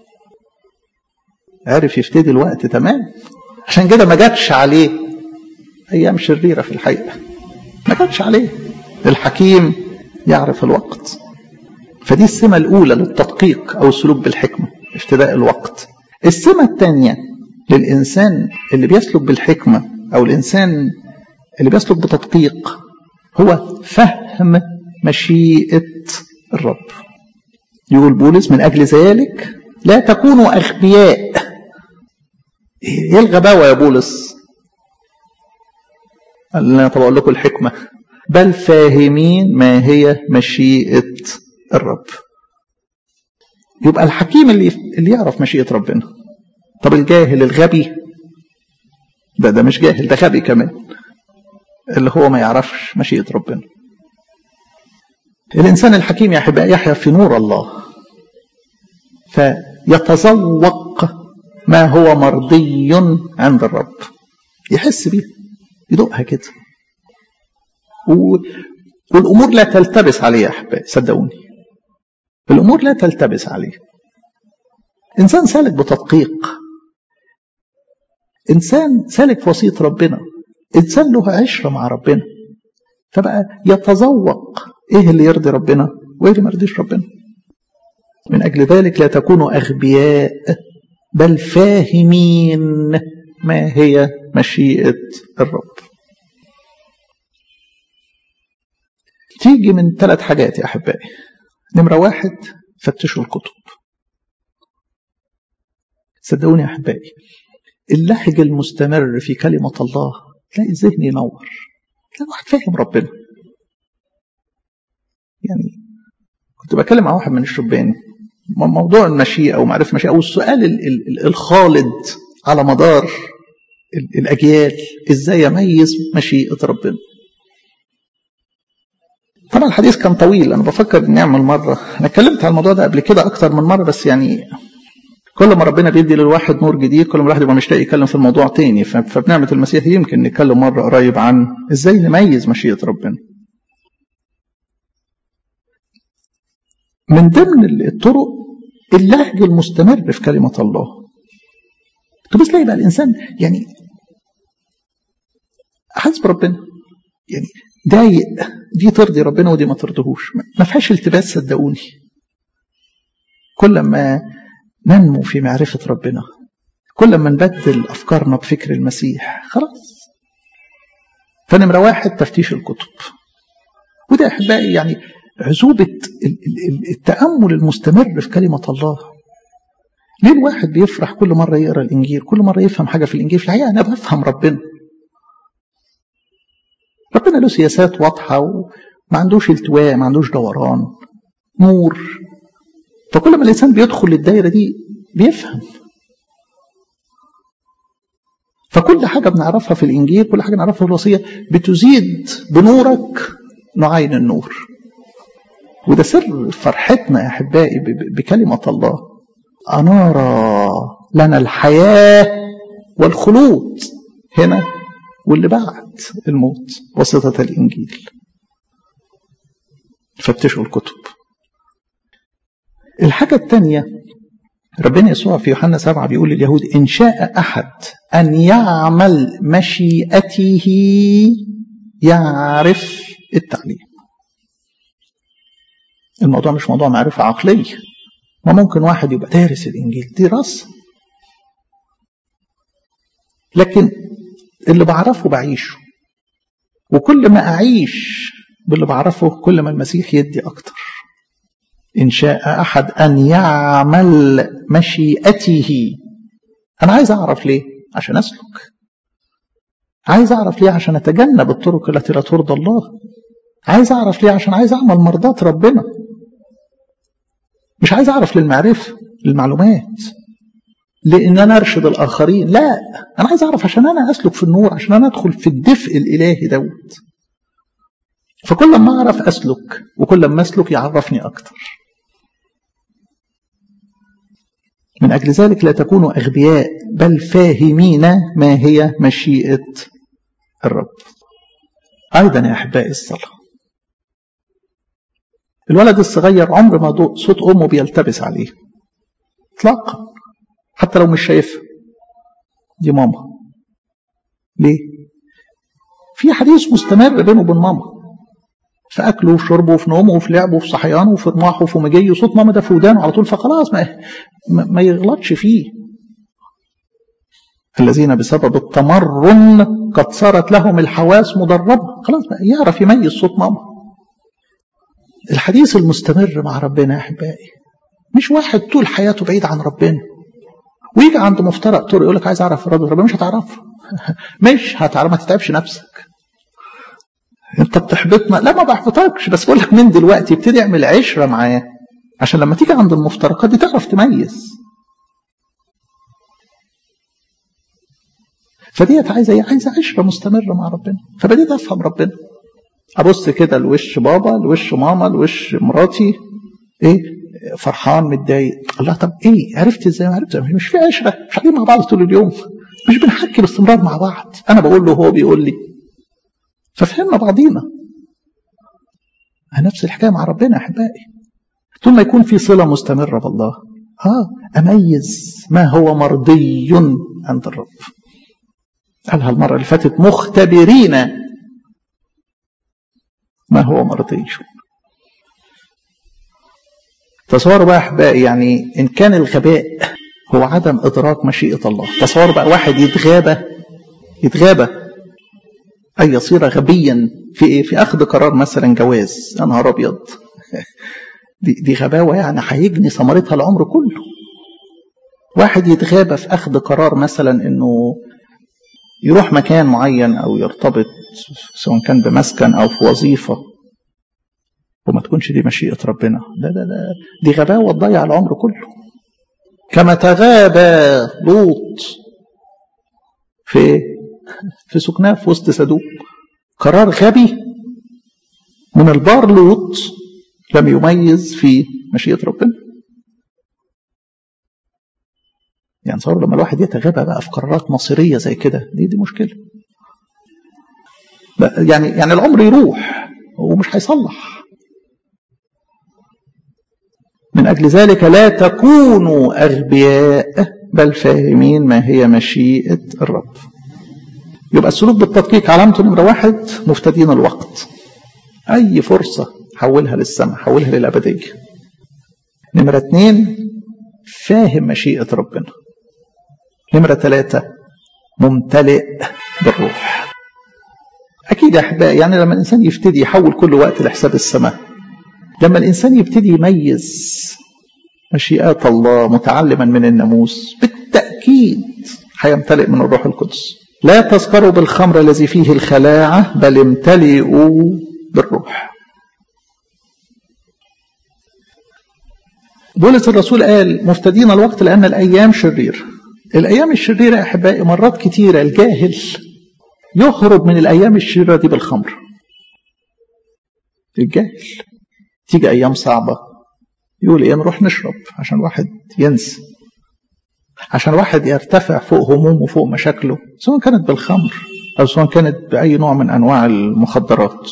عرف يفتدي الوقت تمام عشان كده ما جاتش عليه أيام شريرة في الحقيقة ما جاتش عليه الحكيم يعرف الوقت فدي السمة الأولى للتدقيق أو السلوك بالحكمة افتداء الوقت السمة الثانية للإنسان اللي بيسلك بالحكمة أو الإنسان اللي بيسلك بتدقيق هو فهم مشيئة الرب يقول بولس من أجل ذلك لا تكونوا أغبياء ايه الغباوة يا بولس قال لنا طب أقول لكم الحكمة بل فاهمين ما هي مشيئة الرب يبقى الحكيم اللي اللي يعرف مشيئة ربنا طب الجاهل الغبي ده ده مش جاهل ده غبي كمان اللي هو ما يعرفش مشيئة ربنا الإنسان الحكيم يا أحبائي يحيا في نور الله فيتذوق ما هو مرضي عند الرب يحس بيه يدوقها كده و... والأمور لا تلتبس عليه يا أحبائي صدقوني الأمور لا تلتبس عليه إنسان سالك بتدقيق إنسان سالك في وصية ربنا إنسان له عشرة مع ربنا فبقى يتذوق ايه اللي يرضي ربنا وايه اللي ما يرضيش ربنا من اجل ذلك لا تكونوا اغبياء بل فاهمين ما هي مشيئه الرب تيجي من ثلاث حاجات يا احبائي نمره واحد فتشوا الكتب صدقوني يا احبائي اللهج المستمر في كلمه الله تلاقي الذهن ينور تلاقي واحد فاهم ربنا يعني كنت بكلم مع واحد من الشبان موضوع المشيئة أو معرفة المشيئة أو السؤال ال ال الخالد على مدار الأجيال إزاي يميز مشيئة ربنا طبعا الحديث كان طويل أنا بفكر نعمل مرة أنا اتكلمت على الموضوع ده قبل كده أكتر من مرة بس يعني كل ما ربنا بيدي للواحد نور جديد كل ما الواحد يبقى مشتاق يتكلم في الموضوع تاني فبنعمة المسيح يمكن نتكلم مرة قريب عن ازاي نميز مشيئة ربنا من ضمن الطرق اللهج المستمر في كلمة الله تبص تلاقي بقى الإنسان يعني حاسس بربنا يعني ضايق دي ترضي ربنا ودي ما ترضيهوش ما فيهاش التباس صدقوني كل ما ننمو في معرفة ربنا كل ما نبدل أفكارنا بفكر المسيح خلاص فنمرة واحد تفتيش الكتب وده أحبائي يعني عزوبة التأمل المستمر في كلمة الله ليه الواحد بيفرح كل مرة يقرأ الإنجيل كل مرة يفهم حاجة في الإنجيل في الحقيقة أنا بفهم ربنا ربنا له سياسات واضحة وما عندوش التواء ما عندوش دوران نور فكل ما الإنسان بيدخل للدايرة دي بيفهم فكل حاجة بنعرفها في الإنجيل كل حاجة نعرفها في الوصية بتزيد بنورك نعين النور وده سر فرحتنا يا أحبائي بكلمة الله أنار لنا الحياة والخلود هنا واللي بعد الموت وسطة الإنجيل فتشوا الكتب الحاجة الثانية ربنا يسوع في يوحنا سبعة بيقول لليهود إن شاء أحد أن يعمل مشيئته يعرف التعليم الموضوع مش موضوع معرفة عقلية ما ممكن واحد يبقى دارس الإنجيل دراسة لكن اللي بعرفه بعيشه وكل ما أعيش باللي بعرفه كل ما المسيح يدي أكتر إن شاء أحد أن يعمل مشيئته أنا عايز أعرف ليه عشان أسلك عايز أعرف ليه عشان أتجنب الطرق التي لا ترضى الله عايز أعرف ليه عشان عايز أعمل مرضات ربنا مش عايز أعرف للمعرفة للمعلومات لأن أنا أرشد الآخرين لا أنا عايز أعرف عشان أنا أسلك في النور عشان أنا أدخل في الدفء الإلهي دوت فكل ما أعرف أسلك وكل ما أسلك يعرفني أكتر من أجل ذلك لا تكونوا أغبياء بل فاهمين ما هي مشيئة الرب أيضا يا أحبائي الصلاة الولد الصغير عمر ما صوت أمه بيلتبس عليه اطلاقا حتى لو مش شايفها دي ماما ليه في حديث مستمر بينه وبين ماما في أكله وفي شربه وفي نومه وفي لعبه وفي صحيانه وفي طماحه وفي مجيه وصوت ماما ده في ودانه على طول فخلاص ما, ما يغلطش فيه الذين بسبب التمرن قد صارت لهم الحواس مدربة خلاص بقى يعرف يميز صوت ماما الحديث المستمر مع ربنا يا أحبائي مش واحد طول حياته بعيد عن ربنا ويجي عند مفترق طرق يقول لك عايز اعرف رب ربنا مش هتعرفه مش هتعرف ما تتعبش نفسك انت بتحبطنا لا ما بحبطكش بس بقول لك من دلوقتي ابتدي اعمل عشره معاه عشان لما تيجي عند المفترقات دي تعرف تميز فديت عايزه ايه؟ عايزه عشره مستمره مع ربنا فبديت افهم ربنا ابص كده لوش بابا لوش ماما لوش مراتي ايه فرحان متضايق الله طب ايه عرفت ازاي ما عرفت مش في عشره مش قاعدين مع بعض طول اليوم مش بنحكي باستمرار مع بعض انا بقول له هو بيقول لي ففهمنا بعضينا نفس الحكايه مع ربنا يا احبائي طول ما يكون في صله مستمره بالله اه اميز ما هو مرضي عند الرب قالها المره اللي فاتت مختبرين ما هو مرضي تصوروا بقى احبائي يعني ان كان الغباء هو عدم ادراك مشيئه الله تصوروا بقى واحد يتغابى يتغابى اي يصير غبيا في ايه في اخذ قرار مثلا جواز يا نهار ابيض دي, دي غباوه يعني هيجني ثمرتها العمر كله واحد يتغابى في اخذ قرار مثلا انه يروح مكان معين او يرتبط سواء كان بمسكن او في وظيفه وما تكونش دي مشيئه ربنا لا لا لا دي غباوه تضيع العمر كله كما تغابى لوط في في سكناه في وسط سدوم قرار غبي من البار لوط لم يميز في مشيئه ربنا يعني صار لما الواحد يتغابى بقى في قرارات مصيريه زي كده دي دي مشكله يعني يعني العمر يروح ومش هيصلح من اجل ذلك لا تكونوا اغبياء بل فاهمين ما هي مشيئه الرب يبقى السلوك بالتدقيق علامته نمره واحد مفتدين الوقت اي فرصه حولها للسماء حولها للابديه نمره اثنين فاهم مشيئه ربنا نمرة ثلاثة ممتلئ بالروح أكيد يا أحبائي يعني لما الإنسان يبتدي يحول كل وقت لحساب السماء لما الإنسان يبتدي يميز مشيئات الله متعلما من الناموس بالتأكيد هيمتلئ من الروح القدس لا تسكروا بالخمر الذي فيه الخلاعة بل امتلئوا بالروح بولس الرسول قال مفتدين الوقت لأن الأيام شرير الأيام الشريرة يا أحبائي مرات كتيرة الجاهل يهرب من الأيام الشريرة دي بالخمر الجاهل تيجي أيام صعبة يقول إيه نروح نشرب عشان واحد ينسى عشان واحد يرتفع فوق همومه وفوق مشاكله سواء كانت بالخمر أو سواء كانت بأي نوع من أنواع المخدرات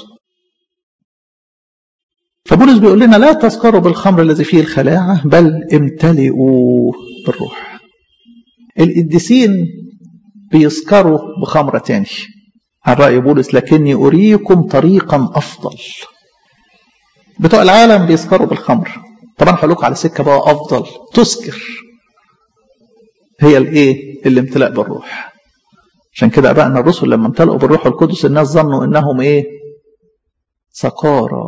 فبولس بيقول لنا لا تسكروا بالخمر الذي فيه الخلاعة بل امتلئوا بالروح القديسين بيسكروا بخمرة تاني عن رأي بولس لكني أريكم طريقا أفضل بتوع العالم بيسكروا بالخمر طبعا هقول لكم على سكة بقى أفضل تسكر هي الإيه الامتلاء بالروح عشان كده أبائنا الرسل لما امتلأوا بالروح القدس الناس ظنوا إنهم إيه سكارى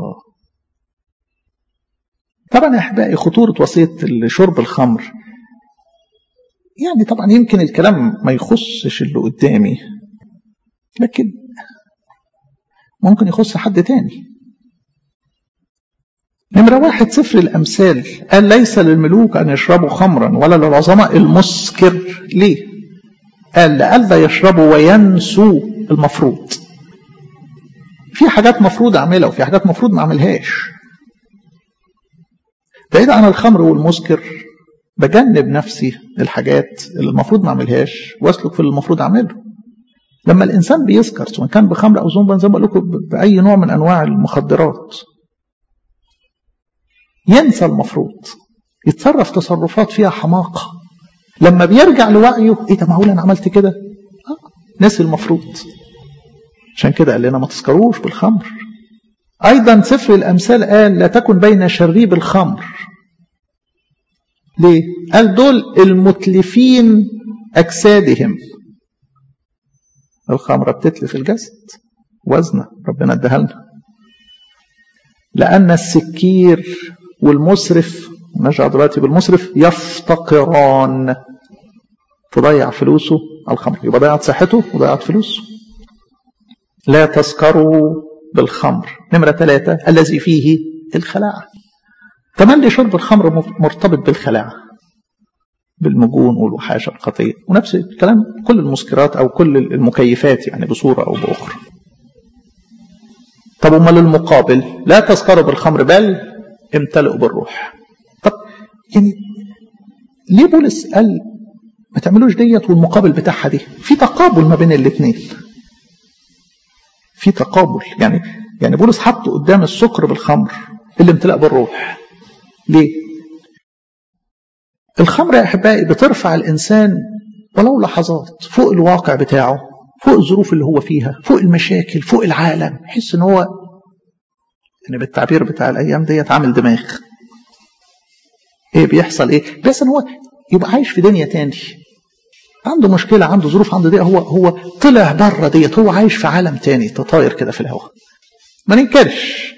طبعا يا أحبائي خطورة وصية شرب الخمر يعني طبعا يمكن الكلام ما يخصش اللي قدامي لكن ممكن يخص حد تاني نمرة واحد سفر الأمثال قال ليس للملوك أن يشربوا خمرا ولا للعظماء المسكر ليه قال لألا يشربوا وينسوا المفروض في حاجات مفروض أعملها وفي حاجات مفروض ما أعملهاش بعيد عن الخمر والمسكر بجنب نفسي الحاجات اللي المفروض ما اعملهاش واسلك في اللي المفروض اعمله لما الانسان بيسكر سواء كان بخمر او زنبا زي ما بقول لكم باي نوع من انواع المخدرات ينسى المفروض يتصرف تصرفات فيها حماقه لما بيرجع لوعيه ايه ده معقول انا عملت كده آه. نسي المفروض عشان كده قال لنا ما تسكروش بالخمر ايضا سفر الامثال قال لا تكن بين شريب الخمر ليه؟ قال دول المتلفين أجسادهم الخمرة بتتلف الجسد وزنة ربنا اداها لنا لأن السكير والمسرف نرجع دلوقتي بالمسرف يفتقران تضيع فلوسه على الخمر يبقى ضيعت صحته وضيعت فلوسه لا تسكروا بالخمر نمرة ثلاثة الذي فيه الخلاعة تملي شرب الخمر مرتبط بالخلاعة بالمجون والوحاشة الخطية ونفس الكلام كل المسكرات أو كل المكيفات يعني بصورة أو بأخرى طب أمال المقابل لا تسكروا بالخمر بل امتلئوا بالروح طب يعني ليه بولس قال ما تعملوش ديت والمقابل بتاعها دي في تقابل ما بين الاثنين في تقابل يعني يعني بولس حط قدام السكر بالخمر الامتلاء بالروح ليه الخمر يا احبائي بترفع الانسان ولو لحظات فوق الواقع بتاعه فوق الظروف اللي هو فيها فوق المشاكل فوق العالم يحس ان هو يعني بالتعبير بتاع الايام ديت عامل دماغ ايه بيحصل ايه بيحصل هو يبقى عايش في دنيا تاني عنده مشكله عنده ظروف عنده دي هو هو طلع بره ديت هو عايش في عالم تاني تطاير كده في الهواء ما ننكرش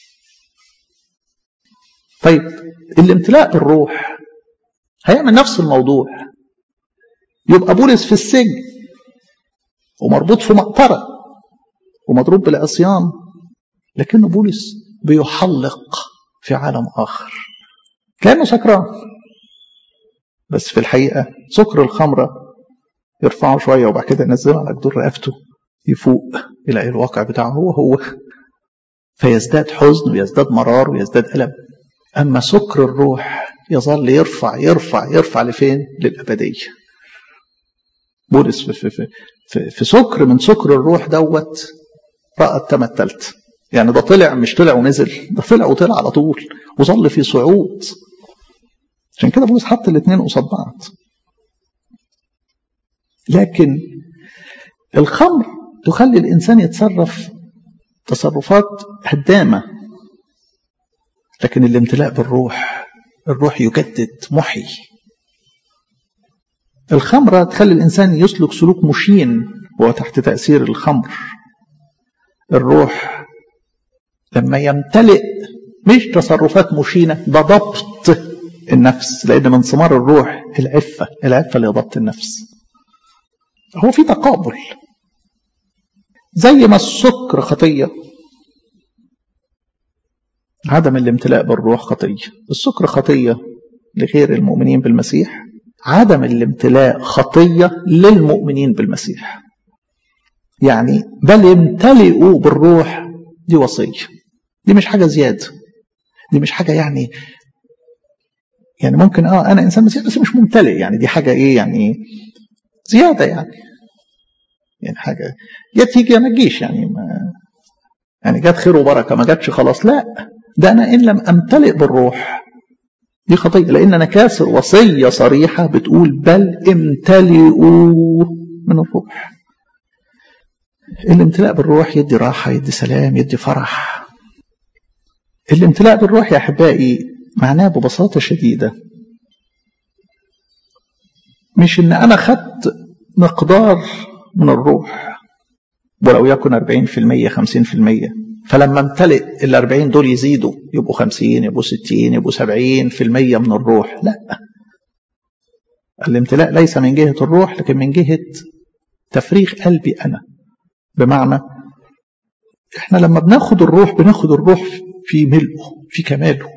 طيب الامتلاء بالروح هيعمل نفس الموضوع يبقى بولس في السجن ومربوط في مقطرة ومضروب بالعصيان لكن بولس بيحلق في عالم آخر كأنه سكران بس في الحقيقة سكر الخمرة يرفعه شوية وبعد كده ينزله على جدور رقبته يفوق يلاقي الواقع بتاعه هو هو فيزداد حزن ويزداد مرار ويزداد ألم أما سكر الروح يظل يرفع يرفع يرفع لفين؟ للأبدية. بولس في, في, في, في سكر من سكر الروح دوت رأى التمة التالتة. يعني ده طلع مش طلع ونزل ده طلع وطلع على طول وظل في صعود. عشان كده بولس حط الاثنين قصاد بعض. لكن الخمر تخلي الإنسان يتصرف تصرفات هدامة لكن الامتلاء بالروح الروح يجدد محي الخمرة تخلي الإنسان يسلك سلوك مشين وهو تحت تأثير الخمر الروح لما يمتلئ مش تصرفات مشينة ده ضبط النفس لأن من ثمار الروح العفة العفة اللي ضبط النفس هو في تقابل زي ما السكر خطية عدم الامتلاء بالروح خطية السكر خطية لغير المؤمنين بالمسيح عدم الامتلاء خطية للمؤمنين بالمسيح يعني بل امتلئوا بالروح دي وصية دي مش حاجة زيادة دي مش حاجة يعني يعني ممكن اه انا انسان مسيحي بس مش ممتلئ يعني دي حاجة ايه يعني زيادة يعني يعني حاجة يا تيجي يا ما تجيش يعني ما يعني جت خير وبركة ما جاتش خلاص لا ده أنا إن لم أمتلئ بالروح دي خطية لأن أنا كاسر وصية صريحة بتقول بل امتلئوا من الروح الامتلاء بالروح يدي راحة يدي سلام يدي فرح الامتلاء بالروح يا أحبائي معناه ببساطة شديدة مش إن أنا خدت مقدار من الروح ولو يكن 40% 50% فلما امتلئ ال 40 دول يزيدوا يبقوا 50 يبقوا 60 يبقوا 70% من الروح لا الامتلاء ليس من جهة الروح لكن من جهة تفريغ قلبي أنا بمعنى احنا لما بناخد الروح بناخد الروح في ملئه في كماله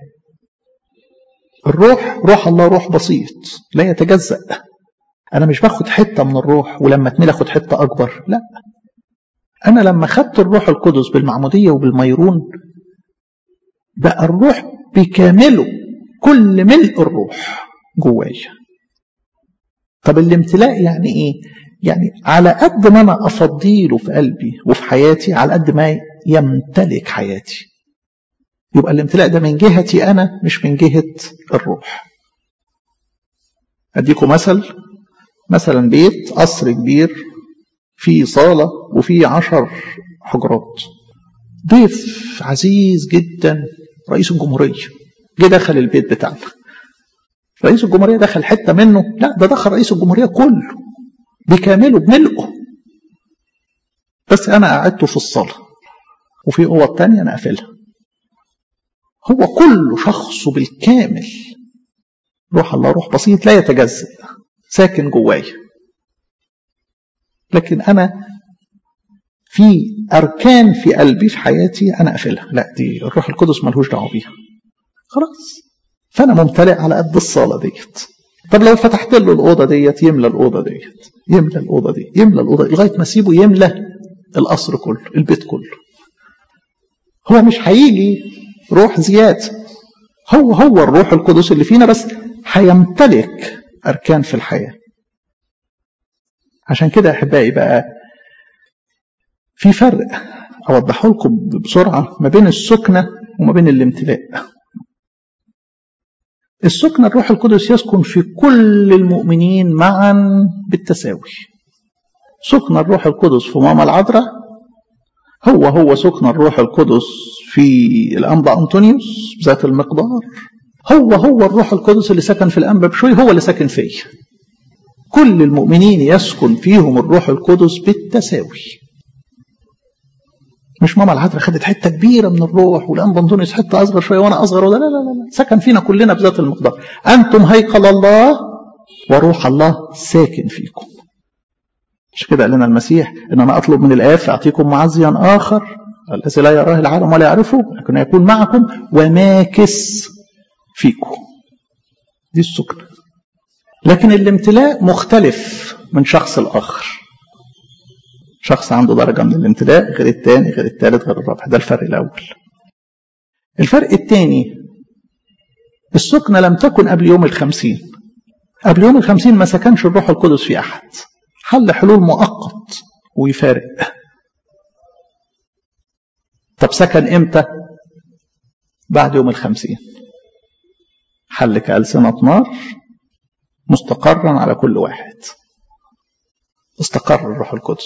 الروح روح الله روح بسيط لا يتجزأ أنا مش باخد حتة من الروح ولما اتملى أخد حتة أكبر لا أنا لما خدت الروح القدس بالمعمودية وبالميرون بقى الروح بكامله كل ملء الروح جوايا طب الامتلاء يعني ايه يعني على قد ما انا افضيله في قلبي وفي حياتي على قد ما يمتلك حياتي يبقى الامتلاء ده من جهتي انا مش من جهة الروح اديكم مثل مثلا بيت قصر كبير فيه صالة وفيه عشر حجرات ضيف عزيز جدا رئيس الجمهورية جه دخل البيت بتاعنا رئيس الجمهورية دخل حتة منه لا ده دخل رئيس الجمهورية كله بكامله بملئه بس أنا قعدته في الصالة وفي أوض تانية أنا قافلها هو كله شخصه بالكامل روح الله روح بسيط لا يتجزأ ساكن جوايا لكن أنا في أركان في قلبي في حياتي أنا قافلها لا دي الروح القدس ملهوش دعوة بيها خلاص فأنا ممتلئ على قد الصالة ديت طب لو فتحت له الأوضة ديت يملى الأوضة ديت يملى الأوضة دي يملى الأوضة دي لغاية ما أسيبه يملى القصر كله البيت كله هو مش هيجي روح زيادة هو هو الروح القدس اللي فينا بس هيمتلك أركان في الحياة عشان كده أحبائي بقى في فرق أوضحه لكم بسرعة ما بين السكنة وما بين الامتلاء السكنة الروح القدس يسكن في كل المؤمنين معا بالتساوي سكن الروح القدس في ماما العذراء هو هو سكن الروح القدس في الأنبا أنطونيوس بذات المقدار هو هو الروح القدس اللي سكن في الأنبا بشوي هو اللي سكن فيه كل المؤمنين يسكن فيهم الروح القدس بالتساوي مش ماما العذراء خدت حته كبيره من الروح والانبا انطونيوس حته اصغر شويه وانا اصغر ولا لا لا لا سكن فينا كلنا بذات المقدار انتم هيكل الله وروح الله ساكن فيكم مش كده قال لنا المسيح ان انا اطلب من الاب فاعطيكم معزيا اخر الذي لا يراه العالم ولا يعرفه لكن يكون معكم وماكس فيكم دي السكنه لكن الامتلاء مختلف من شخص لاخر شخص عنده درجة من الامتلاء غير الثاني غير الثالث غير الرابع ده الفرق الأول الفرق الثاني السكنة لم تكن قبل يوم الخمسين قبل يوم الخمسين ما سكنش الروح القدس في أحد حل حلول مؤقت ويفارق طب سكن إمتى بعد يوم الخمسين حل كألسنة نار مستقرا على كل واحد استقر الروح القدس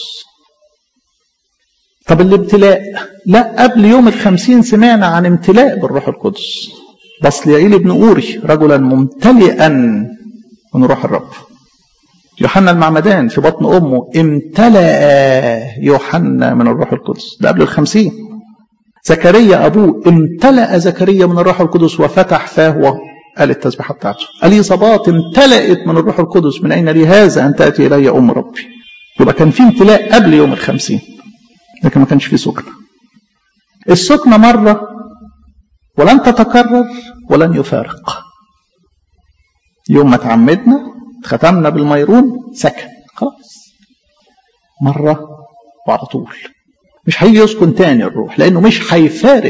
طب الامتلاء لا قبل يوم الخمسين سمعنا عن امتلاء بالروح القدس بصليعيل بن أوري رجلا ممتلئا من روح الرب يوحنا المعمدان في بطن أمه امتلأ يوحنا من الروح القدس ده قبل الخمسين زكريا أبوه امتلأ زكريا من الروح القدس وفتح فاه قال التسبيحة بتاعته اليصابات امتلأت من الروح القدس من أين لي هذا أن تأتي إلي أم ربي يبقى كان في امتلاء قبل يوم الخمسين لكن ما كانش في سكنة السكنة مرة ولن تتكرر ولن يفارق يوم ما تعمدنا ختمنا بالميرون سكن خلاص مرة وعلى طول مش هيجي يسكن تاني الروح لأنه مش هيفارق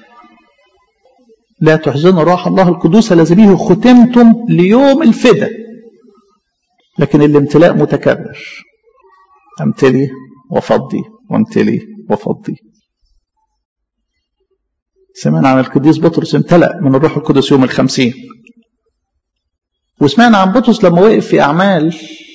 لا تحزنوا روح الله القدوس الذي به ختمتم ليوم الفدا لكن الامتلاء متكرر امتلي وفضي وامتلي وفضي سمعنا عن القديس بطرس امتلأ من الروح القدس يوم الخمسين وسمعنا عن بطرس لما وقف في أعمال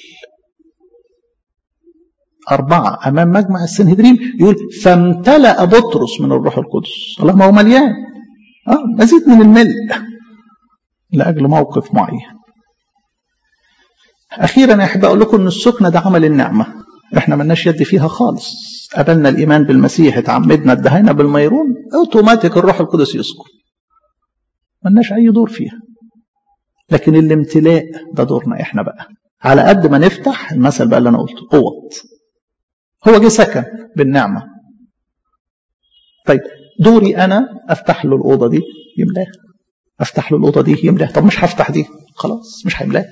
أربعة أمام مجمع السنهدرين يقول فامتلأ بطرس من الروح القدس الله ما هو مليان آه مزيد من الملء لأجل موقف معين أخيرا يا أحب أقول لكم أن السكنة ده عمل النعمة إحنا ملناش يد فيها خالص قبلنا الإيمان بالمسيح اتعمدنا ادهينا بالميرون أوتوماتيك الروح القدس يسكن ملناش أي دور فيها لكن الامتلاء ده دورنا إحنا بقى على قد ما نفتح المثل بقى اللي أنا قلته أوض هو جه سكن بالنعمة طيب دوري أنا أفتح له الأوضة دي يملاها أفتح له الأوضة دي يملاها طب مش هفتح دي خلاص مش هيملاها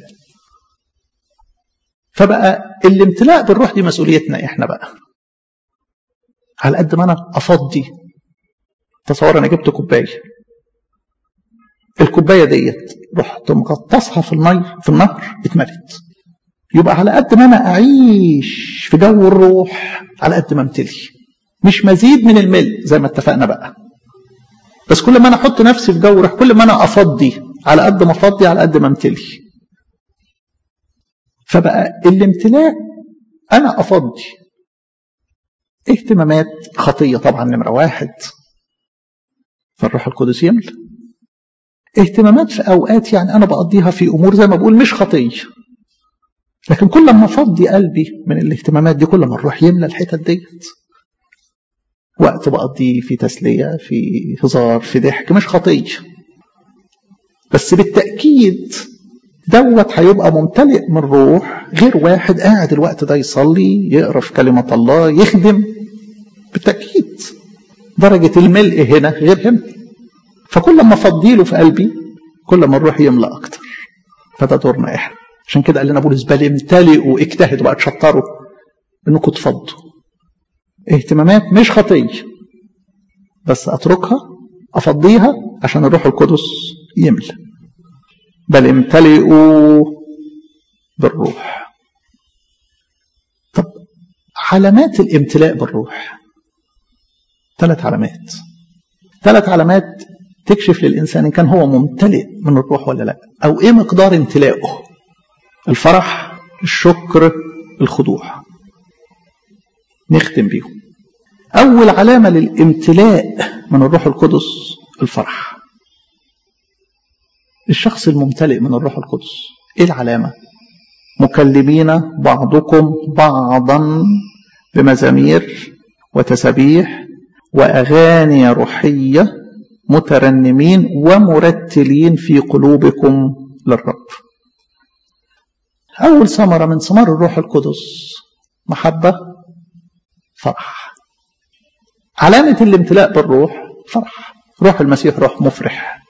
فبقى الامتلاء بالروح دي مسؤوليتنا احنا بقى على قد ما انا افضي تصور انا جبت كوبايه الكوبايه ديت رحت مغطسها في المي في النهر اتملت يبقى على قد ما انا اعيش في جو الروح على قد ما امتلي مش مزيد من الملء زي ما اتفقنا بقى بس كل ما انا احط نفسي في جو الروح كل ما انا افضي على قد ما افضي على قد ما امتلي فبقى الامتلاء انا افضي اهتمامات خطيه طبعا نمره واحد فالروح القدس يملى اهتمامات في اوقات يعني انا بقضيها في امور زي ما بقول مش خطيه لكن كل ما افضي قلبي من الاهتمامات دي كل ما الروح يملى الحتت ديت وقت بقضيه في تسليه في هزار في ضحك مش خطيه بس بالتاكيد دوت هيبقى ممتلئ من روح غير واحد قاعد الوقت ده يصلي يقرا في كلمه الله يخدم بالتاكيد درجه الملء هنا غير هنا فكل ما افضيله في قلبي كل ما الروح يملى اكتر فده دورنا احنا عشان كده قال لنا بولس بل امتلئوا اجتهدوا بقى تشطروا انكم تفضوا اهتمامات مش خطيه بس اتركها افضيها عشان الروح القدس يملى بل امتلئوا بالروح طب علامات الامتلاء بالروح ثلاث علامات ثلاث علامات تكشف للإنسان إن كان هو ممتلئ من الروح ولا لا أو إيه مقدار امتلاءه الفرح الشكر الخضوع نختم بيهم أول علامة للامتلاء من الروح القدس الفرح الشخص الممتلئ من الروح القدس ايه العلامة مكلمين بعضكم بعضا بمزامير وتسابيح وأغاني روحية مترنمين ومرتلين في قلوبكم للرب أول ثمرة من ثمار الروح القدس محبة فرح علامة الامتلاء بالروح فرح روح المسيح روح مفرح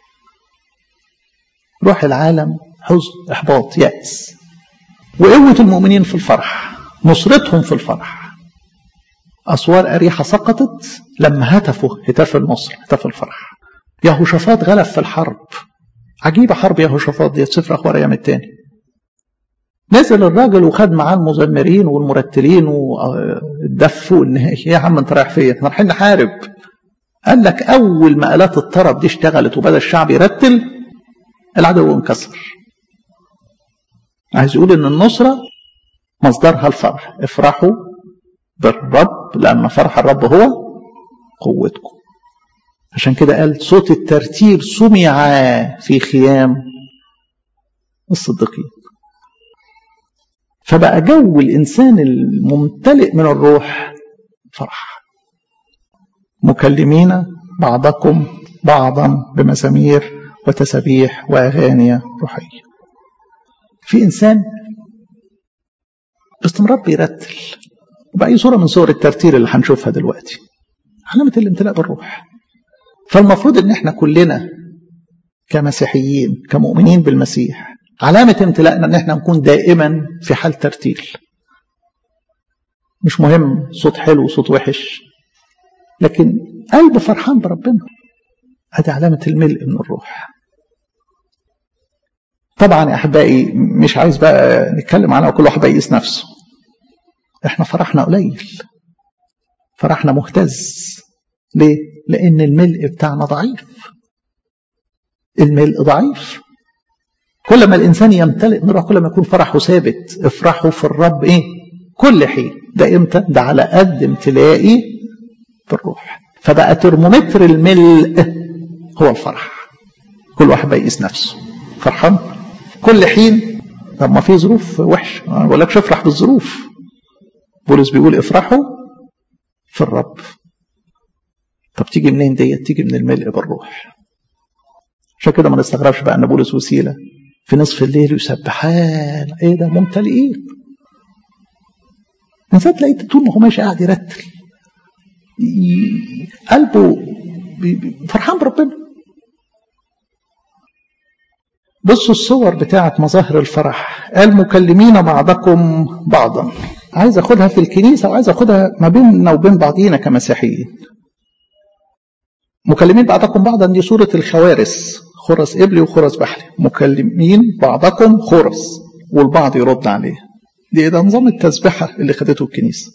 روح العالم حزن إحباط يأس وقوة المؤمنين في الفرح نصرتهم في الفرح أسوار أريحة سقطت لما هتفوا هتاف النصر هتاف الفرح يهوشافاط غلب في الحرب عجيبة حرب يهوشافاط دي سفر أخبار أيام التاني نزل الراجل وخد معاه المزمرين والمرتلين والدف والنهاية يا عم انت رايح فين؟ احنا رايحين نحارب قال لك أول ما آلات الطرب دي اشتغلت وبدأ الشعب يرتل العدو انكسر عايز يقول ان النصرة مصدرها الفرح افرحوا بالرب لأن فرح الرب هو قوتكم عشان كده قال صوت الترتيل سمع في خيام الصديقين فبقى جو الإنسان الممتلئ من الروح فرح مكلمين بعضكم بعضا بمزامير وتسابيح وأغاني روحية في إنسان باستمرار بيرتل وبأي صورة من صور الترتيل اللي هنشوفها دلوقتي علامة الامتلاء بالروح فالمفروض ان احنا كلنا كمسيحيين كمؤمنين بالمسيح علامة امتلاءنا ان احنا نكون دائما في حال ترتيل مش مهم صوت حلو صوت وحش لكن قلب فرحان بربنا هذه علامة الملء من الروح طبعا يا احبائي مش عايز بقى نتكلم عنها وكل واحد يقيس نفسه احنا فرحنا قليل فرحنا مهتز ليه لان الملء بتاعنا ضعيف الملء ضعيف كل ما الانسان يمتلئ من كل ما يكون فرحه ثابت افرحوا في الرب ايه كل حين ده امتى ده على قد امتلائي بالروح فبقى ترمومتر الملء هو الفرح كل واحد بيقيس نفسه فرحان كل حين طب ما في ظروف وحشه ما بقولكش افرح بالظروف بولس بيقول افرحوا في الرب طب تيجي منين ديت تيجي من الملء بالروح عشان كده ما نستغربش بقى ان بولس وسيله في نصف الليل يسبحان ايه ده ممتلئين الانسان تلاقيه طول ما هو ماشي قاعد يرتل قلبه فرحان بربنا بصوا الصور بتاعت مظاهر الفرح قال مكلمين بعضكم بعضا عايز اخدها في الكنيسه وعايز اخدها ما بيننا وبين بعضينا كمسيحيين مكلمين بعضكم بعضا دي صورة الخوارس خرس إبلي وخرس بحري مكلمين بعضكم خرس والبعض يرد عليه دي ده نظام التسبحة اللي خدته الكنيسة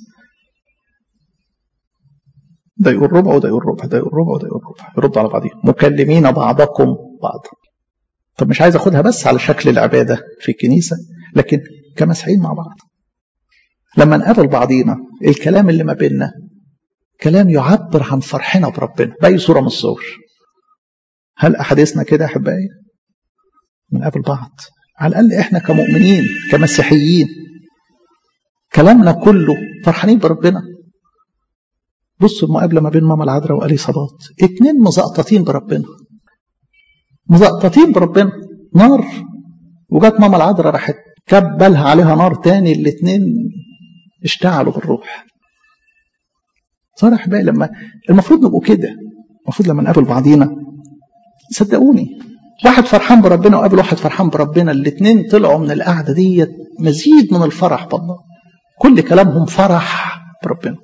ده يقول ربع وده يقول ربع ده يقول ربع وده يقول ربع يرد على بعضهم مكلمين بعضكم بعضا طب مش عايز اخدها بس على شكل العبادة في الكنيسة لكن كمسيحيين مع بعض لما نقابل بعضينا الكلام اللي ما بيننا كلام يعبر عن فرحنا بربنا بأي صورة من الصور هل أحاديثنا كده أحبائي بنقابل بعض على الأقل إحنا كمؤمنين كمسيحيين كلامنا كله فرحانين بربنا بصوا المقابلة ما بين ماما العذراء وألي صباط اتنين مزقططين بربنا مزقططين بربنا نار وجت ماما العذراء راحت كبلها عليها نار تاني الاتنين اشتعلوا بالروح صار احبائي لما المفروض نبقوا كده المفروض لما نقابل بعضينا صدقوني واحد فرحان بربنا وقابل واحد فرحان بربنا الاثنين طلعوا من القعده ديت مزيد من الفرح بالله كل كلامهم فرح بربنا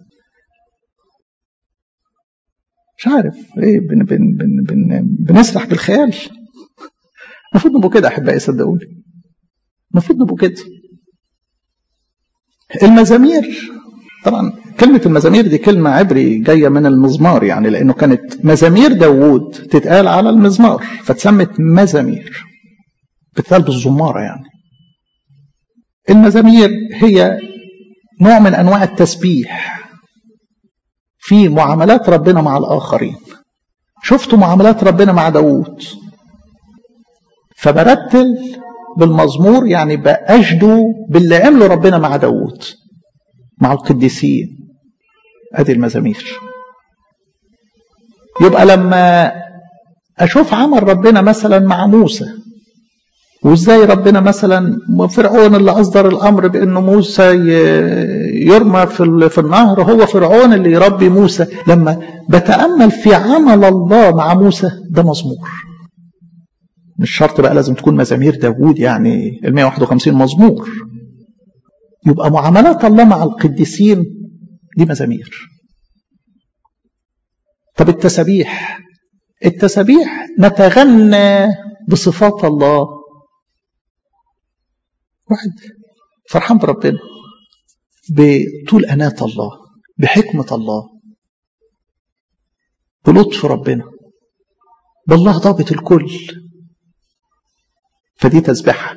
مش عارف ايه بن بن بن بن بنسرح بالخيال المفروض نبقوا كده احبائي صدقوني المفروض نبقوا كده المزامير طبعا كلمة المزامير دي كلمة عبري جاية من المزمار يعني لأنه كانت مزامير داوود تتقال على المزمار فتسمت مزامير بتتقال بالزمارة يعني المزامير هي نوع من أنواع التسبيح في معاملات ربنا مع الآخرين شفتوا معاملات ربنا مع داوود فبرتل بالمزمور يعني بأجدو باللي عمله ربنا مع داوود مع القديسين ادي المزامير يبقى لما اشوف عمل ربنا مثلا مع موسى وازاي ربنا مثلا فرعون اللي اصدر الامر بانه موسى يرمى في في النهر هو فرعون اللي يربي موسى لما بتامل في عمل الله مع موسى ده مزمور مش شرط بقى لازم تكون مزامير داوود يعني ال 151 مزمور يبقى معاملات الله مع القديسين دي مزامير طب التسابيح التسابيح نتغنى بصفات الله واحد فرحان بربنا بطول أناة الله بحكمة الله بلطف ربنا بالله ضابط الكل فدي تسبحة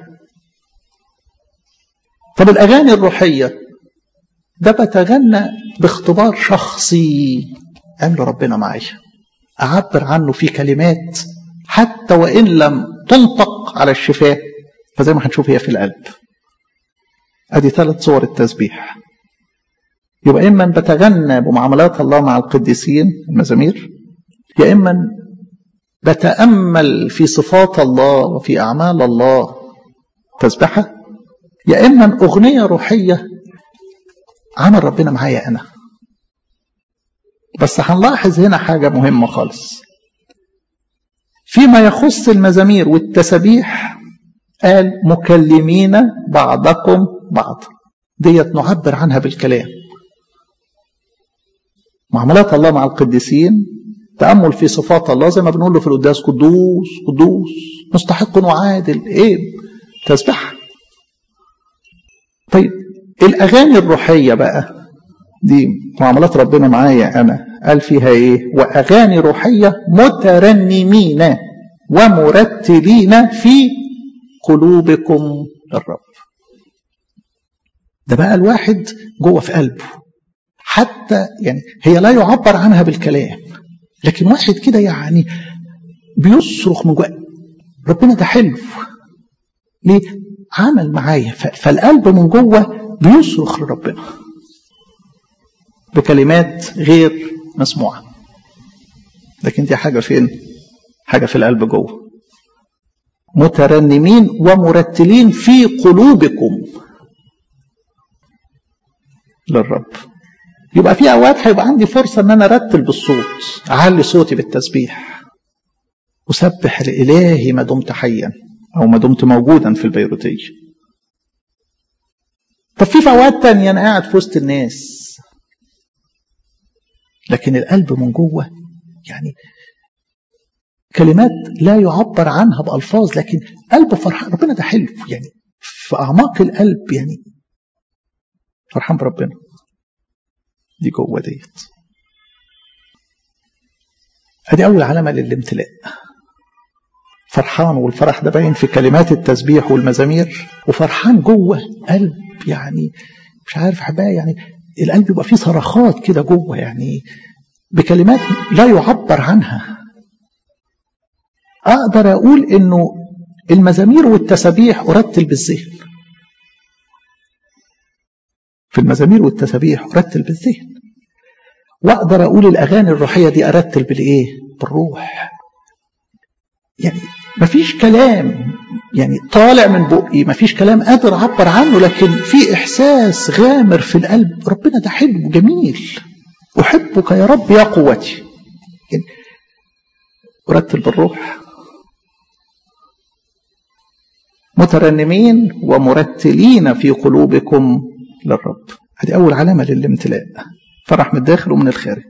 طب الأغاني الروحية ده بتغنى باختبار شخصي عمل ربنا معايا أعبر عنه في كلمات حتى وإن لم تنطق على الشفاه فزي ما هنشوف هي في القلب ادي ثلاث صور التسبيح يبقى اما بتغنى بمعاملات الله مع القديسين المزامير يا اما بتامل في صفات الله وفي اعمال الله تسبحه يا اما اغنيه روحيه عمل ربنا معايا انا بس هنلاحظ هنا حاجه مهمه خالص فيما يخص المزامير والتسابيح قال مكلمين بعضكم بعض ديت نعبر عنها بالكلام معاملات الله مع القديسين تأمل في صفات الله زي ما بنقول له في القداس قدوس قدوس مستحق وعادل ايه تسبح طيب الأغاني الروحية بقى دي معاملات ربنا معايا أنا قال فيها إيه وأغاني روحية مترنمين ومرتلين في قلوبكم للرب ده بقى الواحد جوه في قلبه حتى يعني هي لا يعبر عنها بالكلام لكن واحد كده يعني بيصرخ من جوه ربنا ده حلو ليه عمل معايا فالقلب من جوه بيصرخ لربنا بكلمات غير مسموعه لكن دي حاجه فين حاجه في القلب جوه مترنمين ومرتلين في قلوبكم للرب يبقى في اوقات هيبقى عندي فرصه ان انا ارتل بالصوت اعلي صوتي بالتسبيح اسبح لالهي ما دمت حيا او ما دمت موجودا في البيروتيه طب في اوقات تانية انا قاعد في وسط الناس لكن القلب من جوه يعني كلمات لا يعبر عنها بألفاظ لكن قلبه فرحان ربنا ده حلو يعني في أعماق القلب يعني فرحان بربنا دي جوه ديت ادي اول علامه للامتلاء فرحان والفرح ده باين في كلمات التسبيح والمزامير وفرحان جوه قلب يعني مش عارف احبائي يعني القلب يبقى فيه صرخات كده جوه يعني بكلمات لا يعبر عنها اقدر اقول انه المزامير والتسابيح ارتل بالذهن في المزامير والتسابيح ارتل بالذهن واقدر اقول الاغاني الروحيه دي ارتل بالايه بالروح يعني مفيش كلام يعني طالع من بقي مفيش كلام قادر اعبر عنه لكن في احساس غامر في القلب ربنا ده حلو جميل احبك يا رب يا قوتي يعني ارتل بالروح مترنمين ومرتلين في قلوبكم للرب هذه أول علامة للامتلاء فرح من الداخل ومن الخارج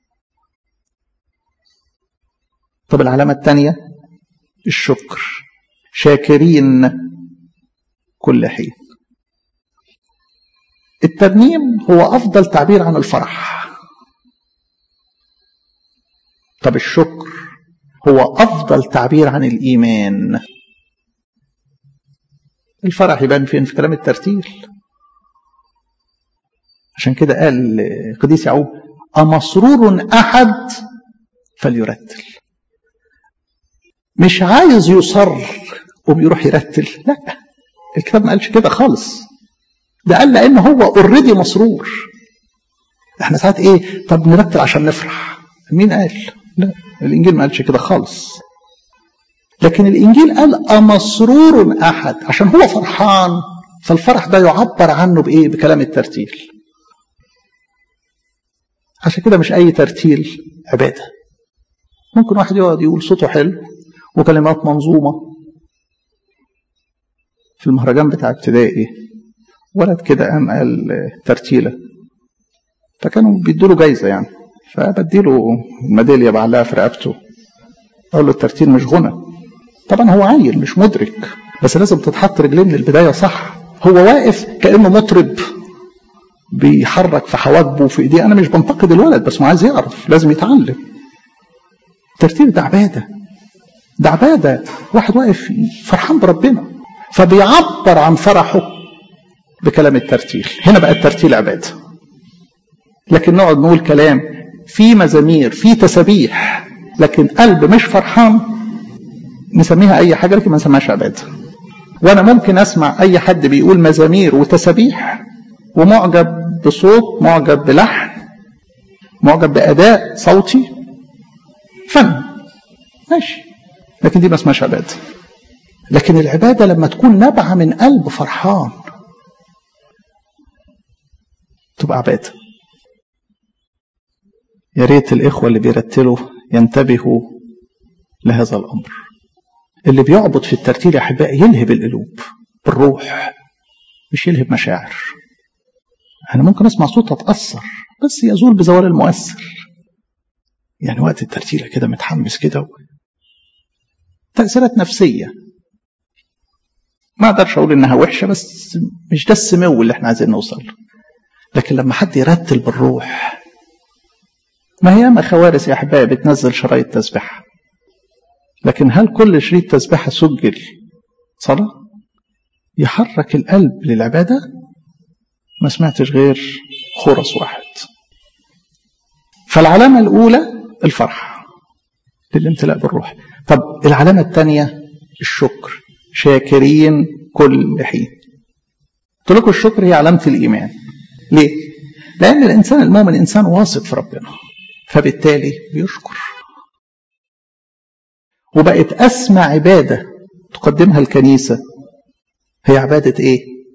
طب العلامة الثانية الشكر شاكرين كل حين الترنيم هو أفضل تعبير عن الفرح طب الشكر هو أفضل تعبير عن الإيمان الفرح يبان فين في كلام الترتيل عشان كده قال قديس يعقوب أمسرور أحد فليرتل مش عايز يصر وبيروح يرتل لا الكتاب ما قالش كده خالص ده قال لان هو اوريدي مسرور احنا ساعات ايه طب نرتل عشان نفرح مين قال لا الانجيل ما قالش كده خالص لكن الانجيل قال امسرور احد عشان هو فرحان فالفرح ده يعبر عنه بايه بكلام الترتيل عشان كده مش اي ترتيل عباده ممكن واحد يقعد يقول صوته حلو وكلمات منظومه في المهرجان بتاع ابتدائي ولد كده قام قال ترتيله فكانوا بيدوا له جايزه يعني فبديله الميداليه بعلقها في رقبته اقول له الترتيل مش غنى طبعا هو عيل مش مدرك بس لازم تتحط رجليه من البدايه صح هو واقف كانه مطرب بيحرك في حواجبه وفي ايديه انا مش بنتقد الولد بس ما عايز يعرف لازم يتعلم الترتيل ده عباده ده عباده واحد واقف فرحان بربنا فبيعبر عن فرحه بكلام الترتيل هنا بقى الترتيل عباده لكن نقعد نقول كلام في مزامير في تسابيح لكن قلب مش فرحان نسميها اي حاجه لكن ما نسميهاش عباده وانا ممكن اسمع اي حد بيقول مزامير وتسابيح ومعجب بصوت معجب بلحن معجب باداء صوتي فن ماشي لكن دي ما اسمهاش عباده لكن العباده لما تكون نابعه من قلب فرحان تبقى عباده يا ريت الإخوة اللي بيرتلوا ينتبهوا لهذا الأمر اللي بيعبط في الترتيل يا أحبائي يلهب القلوب بالروح مش يلهب مشاعر أنا ممكن أسمع صوت أتأثر بس يزول بزوال المؤثر يعني وقت الترتيلة كده متحمس كده تأثيرات نفسية ما أقدرش أقول إنها وحشة بس مش ده السمو اللي إحنا عايزين نوصل لكن لما حد يرتل بالروح ما هي ما خوارث يا احبائي بتنزل شرايط تسبيحه لكن هل كل شريط تسبيحه سجل صلاه يحرك القلب للعباده ما سمعتش غير خرس واحد فالعلامه الاولى الفرح للامتلاء بالروح طب العلامه الثانيه الشكر شاكرين كل حين قلت لكم الشكر هي علامه الايمان ليه لان الانسان المؤمن انسان واثق في ربنا فبالتالي بيشكر وبقت أسمى عبادة تقدمها الكنيسة هي عبادة إيه؟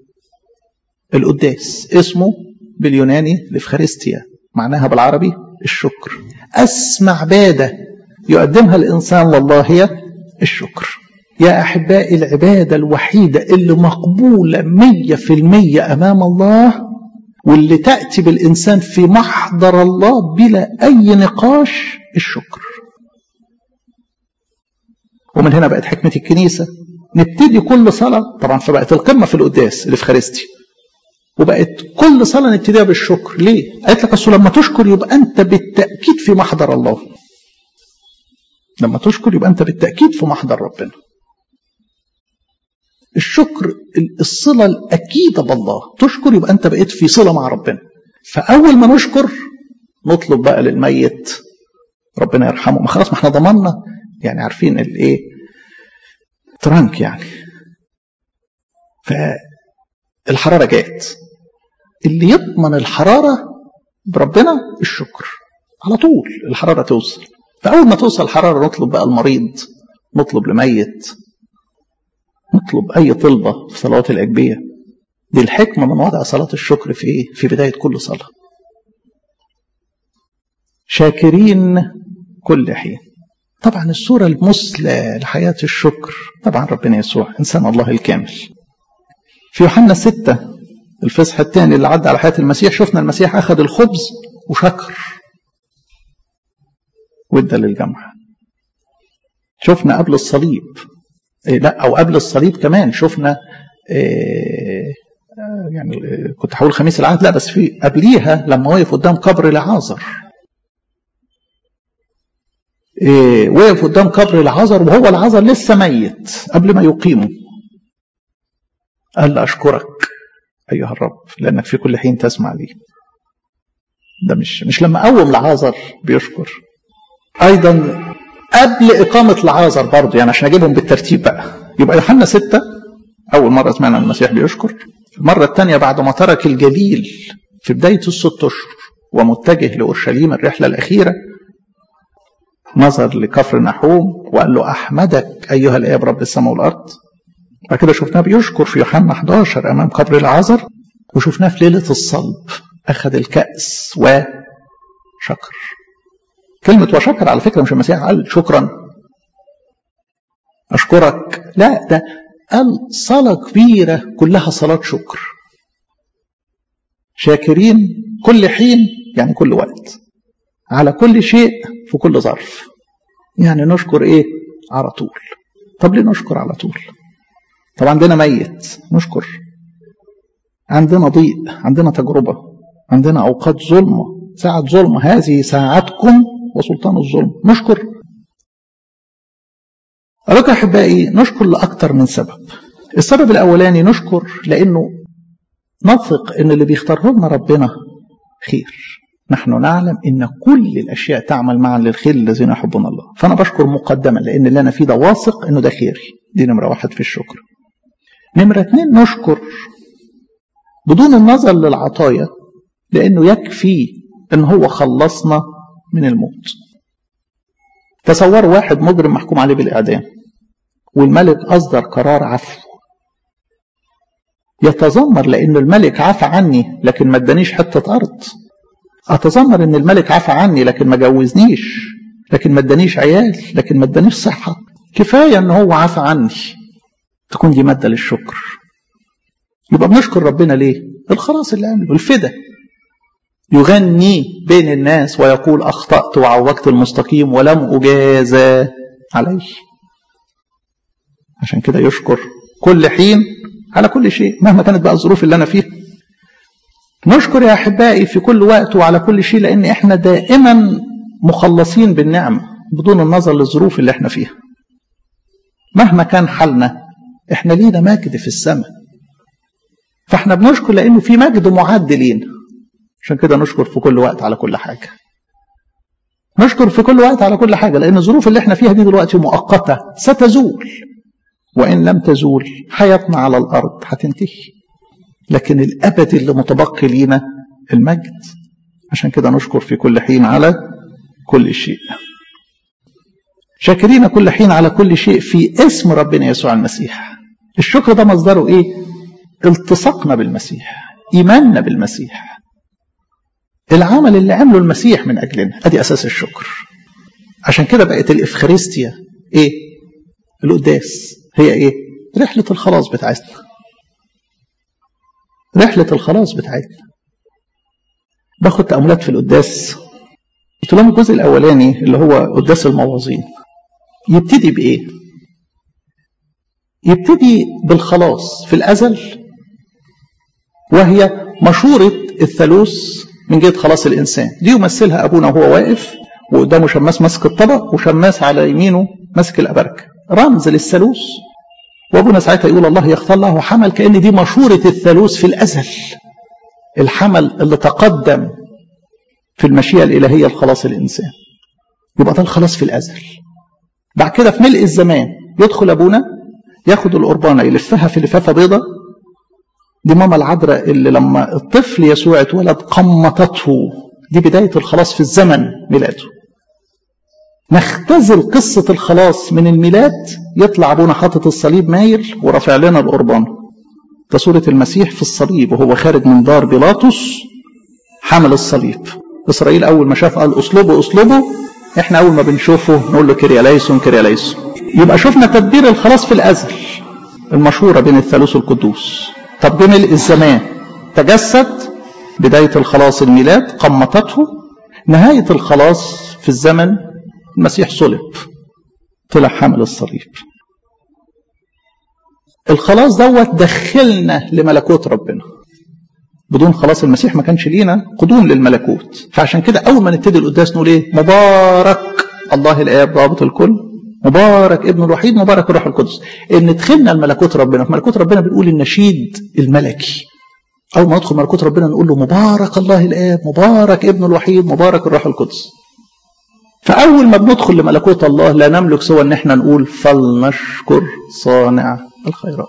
القداس اسمه باليوناني الإفخارستيا معناها بالعربي الشكر أسمى عبادة يقدمها الإنسان لله هي الشكر يا أحبائي العبادة الوحيدة اللي مقبولة مية في المية أمام الله واللي تأتي بالإنسان في محضر الله بلا أي نقاش الشكر ومن هنا بقت حكمة الكنيسة نبتدي كل صلاة طبعا فبقت القمة في القداس الإفخارستي وبقت كل صلاة نبتديها بالشكر ليه؟ قالت لك أصل لما تشكر يبقى أنت بالتأكيد في محضر الله لما تشكر يبقى أنت بالتأكيد في محضر ربنا الشكر الصلة الأكيدة بالله تشكر يبقى أنت بقيت في صلة مع ربنا فأول ما نشكر نطلب بقى للميت ربنا يرحمه ما خلاص ما احنا ضمننا يعني عارفين الايه ترانك يعني فالحرارة جات اللي يضمن الحرارة بربنا الشكر على طول الحرارة توصل فأول ما توصل الحرارة نطلب بقى المريض نطلب لميت نطلب أي طلبة في صلوات الأجبية دي الحكمة من وضع صلاة الشكر في إيه؟ في بداية كل صلاة شاكرين كل حين طبعا الصورة المثلى لحياة الشكر طبعا ربنا يسوع إنسان الله الكامل في يوحنا ستة الفصح الثاني اللي عدى على حياة المسيح شفنا المسيح أخذ الخبز وشكر وادى للجمع شفنا قبل الصليب إيه لا او قبل الصليب كمان شفنا إيه يعني كنت هقول خميس العهد لا بس في قبليها لما وقف قدام قبر لعازر إيه وقف قدام قبر لعازر وهو العازر لسه ميت قبل ما يقيمه قال له اشكرك ايها الرب لانك في كل حين تسمع لي ده مش مش لما قوم لعازر بيشكر ايضا قبل اقامه لعازر برضه يعني عشان اجيبهم بالترتيب بقى يبقى يوحنا ستة اول مره سمعنا المسيح بيشكر المره الثانيه بعد ما ترك الجليل في بدايه الست اشهر ومتجه لاورشليم الرحله الاخيره نظر لكفر نحوم وقال له احمدك ايها الاب رب السماء والارض بعد كده شفناه بيشكر في يوحنا 11 امام قبر العذر وشفناه في ليله الصلب اخذ الكاس وشكر كلمه وشكر على فكره مش المسيح قال شكرا اشكرك لا ده قال صلاه كبيره كلها صلاه شكر شاكرين كل حين يعني كل وقت على كل شيء في كل ظرف يعني نشكر ايه على طول طب ليه نشكر على طول طب عندنا ميت نشكر عندنا ضيق عندنا تجربة عندنا أوقات ظلمة ساعة ظلمة هذه ساعتكم وسلطان الظلم نشكر أراك أحبائي نشكر لأكثر من سبب السبب الأولاني نشكر لأنه نثق أن اللي بيختاره لنا ربنا خير نحن نعلم ان كل الاشياء تعمل معا للخير الذين يحبون الله فانا بشكر مقدما لان اللي انا فيه ده واثق انه ده خيري دي نمره واحد في الشكر نمره اتنين نشكر بدون النظر للعطايا لانه يكفي ان هو خلصنا من الموت تصور واحد مجرم محكوم عليه بالاعدام والملك اصدر قرار عفو يتذمر لان الملك عفى عني لكن ما ادانيش حته ارض اتذمر ان الملك عفى عني لكن ما جوزنيش لكن ما ادانيش عيال لكن ما ادانيش صحه كفايه ان هو عفى عني تكون دي ماده للشكر يبقى بنشكر ربنا ليه الخلاص اللي عمله الفدا يغني بين الناس ويقول اخطات وعوجت المستقيم ولم اجازى عليه عشان كده يشكر كل حين على كل شيء مهما كانت بقى الظروف اللي انا فيها نشكر يا احبائي في كل وقت وعلى كل شيء لان احنا دائما مخلصين بالنعمه بدون النظر للظروف اللي احنا فيها مهما كان حالنا احنا لينا مجد في السماء فاحنا بنشكر لانه في مجد معد لينا عشان كده نشكر في كل وقت على كل حاجه نشكر في كل وقت على كل حاجه لان الظروف اللي احنا فيها دي دلوقتي مؤقته ستزول وان لم تزول حياتنا على الارض هتنتهي لكن الأبد اللي متبقي لينا المجد عشان كده نشكر في كل حين على كل شيء شاكرين كل حين على كل شيء في اسم ربنا يسوع المسيح الشكر ده مصدره ايه التصاقنا بالمسيح ايماننا بالمسيح العمل اللي عمله المسيح من اجلنا ادي اساس الشكر عشان كده بقت الافخارستيا ايه القداس هي ايه رحله الخلاص بتاعتنا رحلة الخلاص بتاعتنا باخد تأملات في القداس قلت لهم الجزء الأولاني اللي هو قداس الموازين يبتدي بإيه؟ يبتدي بالخلاص في الأزل وهي مشورة الثالوث من جهة خلاص الإنسان دي يمثلها أبونا وهو واقف وقدامه شماس ماسك الطبق وشماس على يمينه ماسك الأبركة رمز للثالوث وابونا ساعتها يقول الله يختار له حمل كأن دي مشورة الثالوث في الأزل الحمل اللي تقدم في المشيئة الإلهية لخلاص الإنسان يبقى ده الخلاص في الأزل بعد كده في ملء الزمان يدخل أبونا ياخد القربانة يلفها في لفافة بيضة دي ماما العذراء اللي لما الطفل يسوع اتولد قمطته دي بداية الخلاص في الزمن ميلاده نختزل قصة الخلاص من الميلاد يطلع أبونا حاطط الصليب مايل ورافع لنا القربان ده صورة المسيح في الصليب وهو خارج من دار بيلاطس حمل الصليب إسرائيل أول ما شاف قال أصلبه أصلبه إحنا أول ما بنشوفه نقول له كريا ليسون كريا ليسون يبقى شفنا تدبير الخلاص في الأزل المشهورة بين الثالوث القدوس طب جه ملء الزمان تجسد بداية الخلاص الميلاد قمطته نهاية الخلاص في الزمن المسيح صلب طلع حامل الصليب الخلاص دوت دخلنا لملكوت ربنا بدون خلاص المسيح ما كانش لينا قدوم للملكوت فعشان كده اول ما نبتدي القداس نقول ايه مبارك الله الاب رابط الكل مبارك ابن الوحيد مبارك الروح القدس ان دخلنا الملكوت ربنا في ملكوت ربنا بنقول النشيد الملكي أول ما ندخل ملكوت ربنا نقول له مبارك الله الآب مبارك ابن الوحيد مبارك الروح القدس فأول ما بندخل لملكوت الله لا نملك سوى أن احنا نقول فلنشكر صانع الخيرات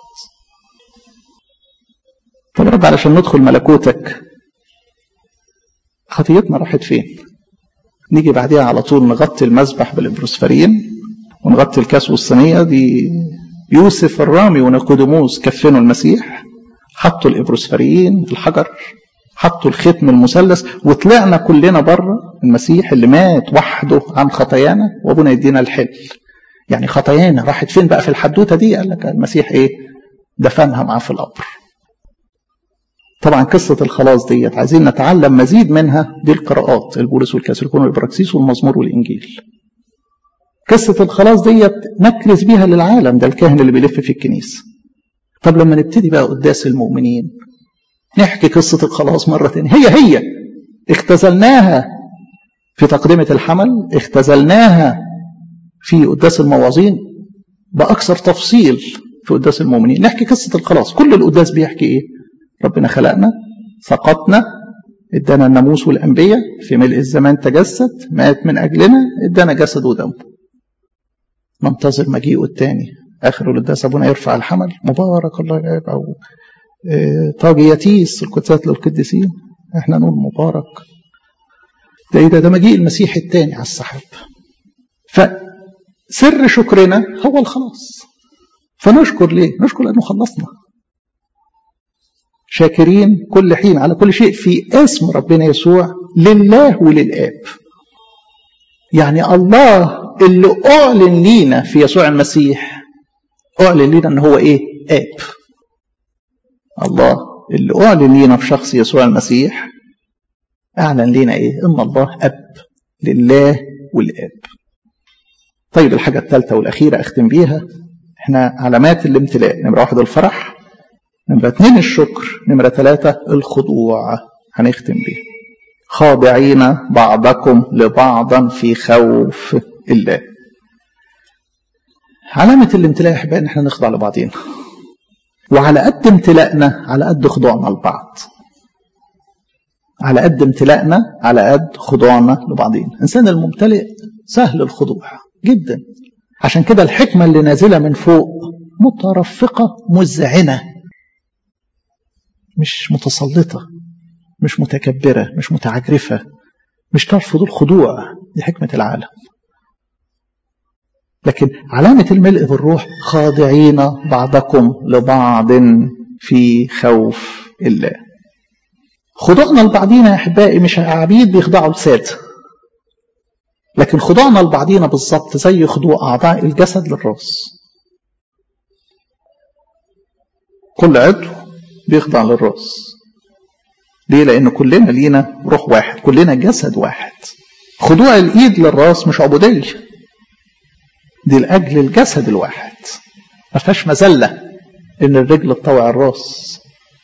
طب رب علشان ندخل ملكوتك خطيتنا راحت فين نيجي بعديها على طول نغطي المذبح بالبروسفرين ونغطي الكاس والصينية دي يوسف الرامي ونيقوديموس كفنوا المسيح حطوا الابروسفرين الحجر حطوا الختم المثلث وطلعنا كلنا بره المسيح اللي مات وحده عن خطايانا وابونا يدينا الحل يعني خطايانا راحت فين بقى في الحدوته دي قال لك المسيح ايه دفنها معاه في القبر طبعا قصة الخلاص ديت عايزين نتعلم مزيد منها دي القراءات البولس والكاسيليكون والبراكسيس والمزمور والإنجيل قصة الخلاص ديت نكرز بيها للعالم ده الكاهن اللي بيلف في الكنيسة طب لما نبتدي بقى قداس المؤمنين نحكي قصة الخلاص مرة تانية هي هي اختزلناها في تقدمة الحمل اختزلناها في قداس المواعظين بأكثر تفصيل في قداس المؤمنين نحكي قصة الخلاص كل القداس بيحكي ايه ربنا خلقنا سقطنا ادانا الناموس والانبياء في ملء الزمان تجسد مات من اجلنا ادانا جسد ودم ننتظر مجيئه الثاني اخر القداس ابونا يرفع الحمل مبارك الله الاب او طاج يتيس القدسات للقديسين احنا نقول مبارك ده ايه ده ده مجيء المسيح الثاني على السحاب فسر شكرنا هو الخلاص فنشكر ليه نشكر لانه خلصنا شاكرين كل حين على كل شيء في اسم ربنا يسوع لله وللآب يعني الله اللي أعلن لينا في يسوع المسيح أعلن لينا أن هو إيه آب الله اللي أعلن لينا في شخص يسوع المسيح أعلن لينا إيه إن الله أب لله والآب طيب الحاجة الثالثة والأخيرة أختم بيها احنا علامات الامتلاء نمرة واحد الفرح نمرة اتنين الشكر نمرة ثلاثة الخضوع هنختم بيه خاضعين بعضكم لبعضا في خوف الله علامة الامتلاء يا احبائي ان احنا نخضع لبعضينا وعلى قد امتلاءنا على قد خضوعنا لبعض على قد امتلاءنا على قد خضوعنا لبعضينا الانسان الممتلئ سهل الخضوع جدا عشان كده الحكمة اللي نازلة من فوق مترفقة مذعنة مش متسلطة مش متكبرة مش متعجرفة مش ترفض الخضوع دي حكمة العالم لكن علامة الملء بالروح خاضعين بعضكم لبعض في خوف الله خضوعنا لبعضينا يا أحبائي مش عبيد بيخضعوا لساد لكن خضوعنا لبعضينا بالظبط زي خضوع أعضاء الجسد للراس كل عضو بيخضع للراس ليه لان كلنا لينا روح واحد كلنا جسد واحد خضوع الايد للراس مش عبوديه دي لاجل الجسد الواحد ما فيهاش مذله ان الرجل تطوع الراس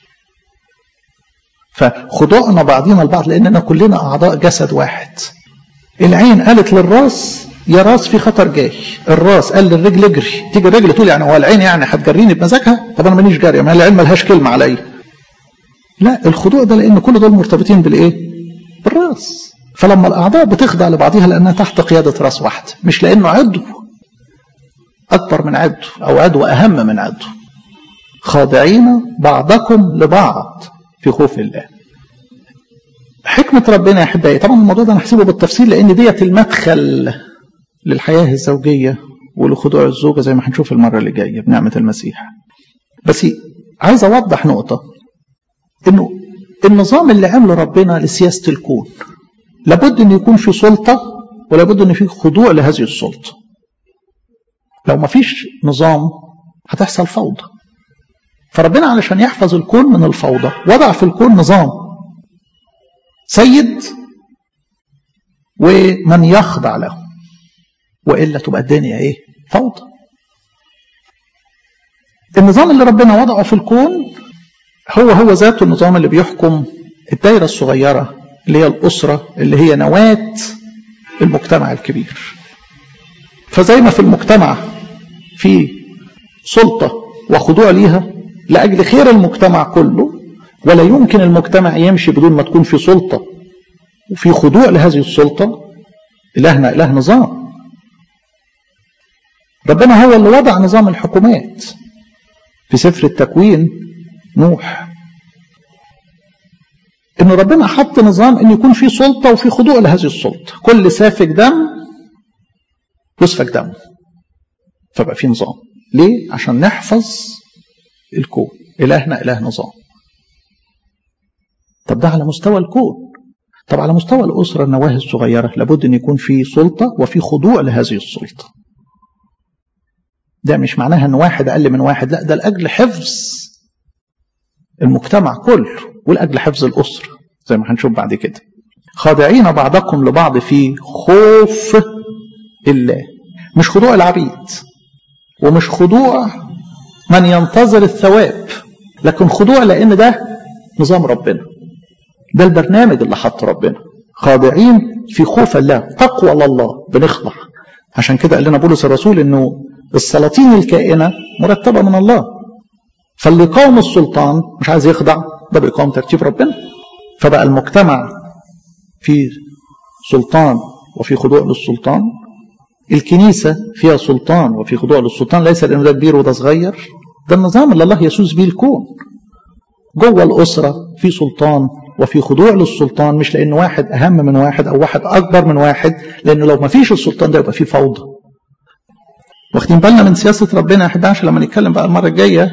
فخضوعنا بعضينا البعض لاننا كلنا اعضاء جسد واحد العين قالت للراس يا راس في خطر جاي الراس قال للرجل اجري تيجي الرجل تقول يعني هو العين يعني هتجريني بمزاجها طب انا مانيش جاريه ما العين ملهاش كلمه عليا لا الخضوع ده لان كل دول مرتبطين بالايه بالراس فلما الاعضاء بتخضع لبعضها لانها تحت قياده راس واحد مش لانه عضو اكبر من عضو او عضو اهم من عضو خاضعين بعضكم لبعض في خوف الله حكمة ربنا يا أحبائي طبعا الموضوع ده أنا هحسبه بالتفصيل لأن ديت المدخل للحياة الزوجية ولخضوع الزوجة زي ما هنشوف المرة اللي جاية بنعمة المسيح بس عايز أوضح نقطة إنه النظام اللي عمله ربنا لسياسة الكون لابد إن يكون في سلطة ولابد إن في خضوع لهذه السلطة لو ما فيش نظام هتحصل فوضى فربنا علشان يحفظ الكون من الفوضى وضع في الكون نظام سيد ومن يخضع له والا تبقى الدنيا ايه فوضى النظام اللي ربنا وضعه في الكون هو هو ذاته النظام اللي بيحكم الدايره الصغيره اللي هي الاسره اللي هي نواه المجتمع الكبير فزي ما في المجتمع في سلطه وخضوع ليها لاجل خير المجتمع كله ولا يمكن المجتمع يمشي بدون ما تكون في سلطة وفي خضوع لهذه السلطة إلهنا إله نظام ربنا هو اللي وضع نظام الحكومات في سفر التكوين نوح ان ربنا حط نظام ان يكون في سلطه وفي خضوع لهذه السلطه كل سافك دم يسفك دم فبقى في نظام ليه عشان نحفظ الكون الهنا اله نظام طب ده على مستوى الكون طب على مستوى الاسره النواهي الصغيره لابد ان يكون في سلطه وفي خضوع لهذه السلطه ده مش معناها ان واحد اقل من واحد لا ده لاجل حفظ المجتمع كله ولاجل حفظ الاسره زي ما هنشوف بعد كده خاضعين بعضكم لبعض في خوف الله مش خضوع العبيد ومش خضوع من ينتظر الثواب لكن خضوع لان ده نظام ربنا ده البرنامج اللي حط ربنا خاضعين في خوف الله تقوى لله بنخضع عشان كده قال لنا بولس الرسول انه السلاطين الكائنه مرتبه من الله فاللي قاوم السلطان مش عايز يخضع ده بيقاوم ترتيب ربنا فبقى المجتمع في سلطان وفي خضوع للسلطان الكنيسة فيها سلطان وفي خضوع للسلطان ليس لأنه ده كبير وده صغير ده النظام اللي الله يسوس به الكون جوه الأسرة في سلطان وفي خضوع للسلطان مش لأن واحد أهم من واحد أو واحد أكبر من واحد لأنه لو ما فيش السلطان ده يبقى فيه فوضى واخدين بالنا من سياسة ربنا يا أحبائي عشان لما نتكلم بقى المرة الجاية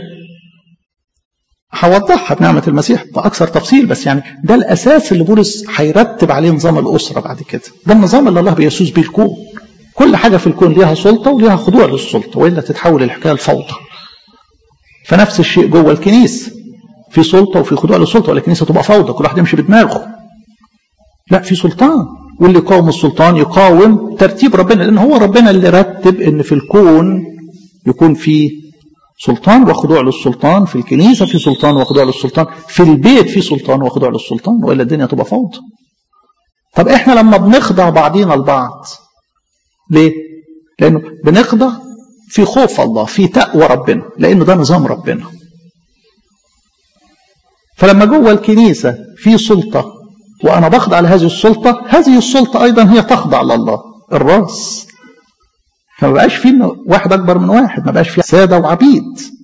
هوضحها بنعمة المسيح بأكثر تفصيل بس يعني ده الأساس اللي بولس هيرتب عليه نظام الأسرة بعد كده ده النظام اللي الله بيسوس بيه الكون كل حاجة في الكون ليها سلطة وليها خضوع للسلطة وإلا تتحول الحكاية لفوضى فنفس الشيء جوه الكنيسة في سلطة وفي خضوع للسلطة ولا الكنيسة تبقى فوضى كل واحد يمشي بدماغه لا في سلطان واللي يقاوم السلطان يقاوم ترتيب ربنا لأن هو ربنا اللي رتب إن في الكون يكون فيه سلطان وخضوع للسلطان في الكنيسة في سلطان وخضوع للسلطان في البيت في سلطان وخضوع للسلطان وإلا الدنيا تبقى فوضى طب احنا لما بنخضع بعضينا البعض ليه لأنه بنخضع في خوف الله في تقوى ربنا لأنه ده نظام ربنا فلما جوه الكنيسة في سلطة وأنا بخضع لهذه السلطة هذه السلطة أيضا هي تخضع لله الراس فما بقاش في واحد أكبر من واحد ما بقاش في سادة وعبيد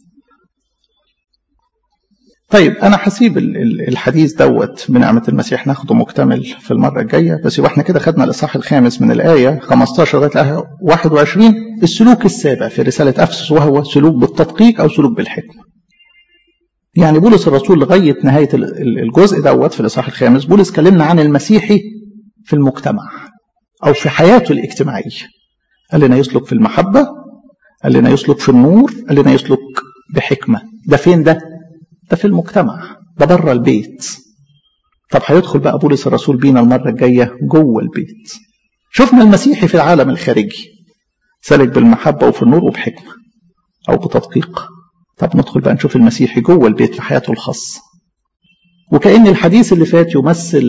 طيب أنا هسيب الحديث دوت بنعمة المسيح ناخده مكتمل في المرة الجاية بس يبقى احنا كده خدنا الإصحاح الخامس من الآية 15 لغاية الآية 21 السلوك السابع في رسالة أفسس وهو سلوك بالتدقيق أو سلوك بالحكمة. يعني بولس الرسول لغاية نهاية الجزء دوت في الإصحاح الخامس بولس كلمنا عن المسيحي في المجتمع أو في حياته الاجتماعية. قال لنا يسلك في المحبة قال لنا يسلك في النور قال لنا يسلك بحكمة ده فين ده؟ ده في المجتمع ده بره البيت طب هيدخل بقى بولس الرسول بينا المرة الجاية جوه البيت شفنا المسيحي في العالم الخارجي سلك بالمحبة وفي النور وبحكمة أو بتدقيق طب ندخل بقى نشوف المسيحي جوه البيت في حياته الخاصة وكأن الحديث اللي فات يمثل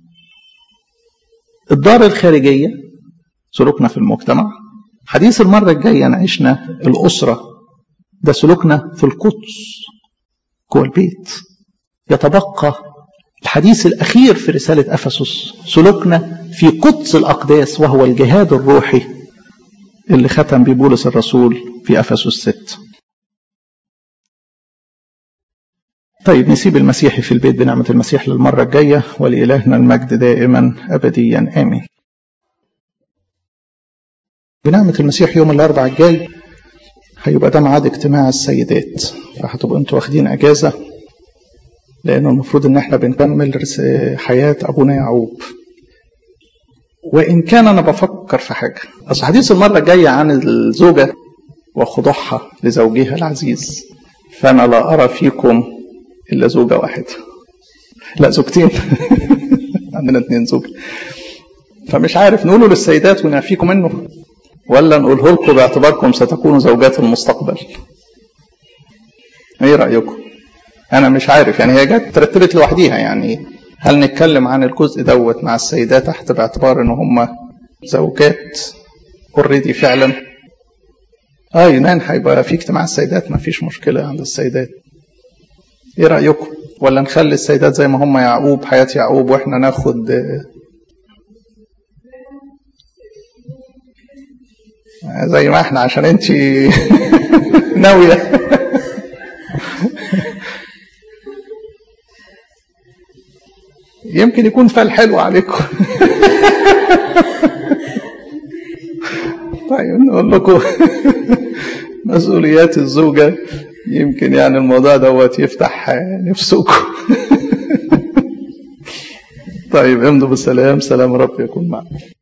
الدار الخارجية سلوكنا في المجتمع حديث المرة الجاية نعيشنا الأسرة ده سلوكنا في القدس جوه البيت يتبقى الحديث الأخير في رسالة أفسس سلوكنا في قدس الأقداس وهو الجهاد الروحي اللي ختم ببولس الرسول في أفسس 6 طيب نسيب المسيحي في البيت بنعمة المسيح للمرة الجاية ولإلهنا المجد دائما أبديا آمين بنعمة المسيح يوم الأربعاء الجاي هيبقى ده ميعاد اجتماع السيدات فهتبقوا انتوا واخدين اجازه لانه المفروض ان احنا بنكمل حياه ابونا يعقوب وان كان انا بفكر في حاجه اصل حديث المره الجايه عن الزوجه وخضوعها لزوجها العزيز فانا لا ارى فيكم الا زوجه واحده لا زوجتين عندنا اتنين زوج فمش عارف نقوله للسيدات ونعفيكم منه ولا نقوله لكم باعتباركم ستكونوا زوجات المستقبل ايه رايكم انا مش عارف يعني هي جت ترتبت لوحديها يعني هل نتكلم عن الجزء دوت مع السيدات تحت باعتبار ان هم زوجات اوريدي فعلا اه يونان هيبقى في اجتماع السيدات ما فيش مشكله عند السيدات ايه رايكم ولا نخلي السيدات زي ما هم يعقوب حياة يعقوب واحنا ناخد زي ما احنا عشان انت ناوية يمكن يكون فال حلو عليكم طيب نقول لكم مسؤوليات الزوجة يمكن يعني الموضوع دوت يفتح نفسكم طيب امضوا بالسلام سلام رب يكون معكم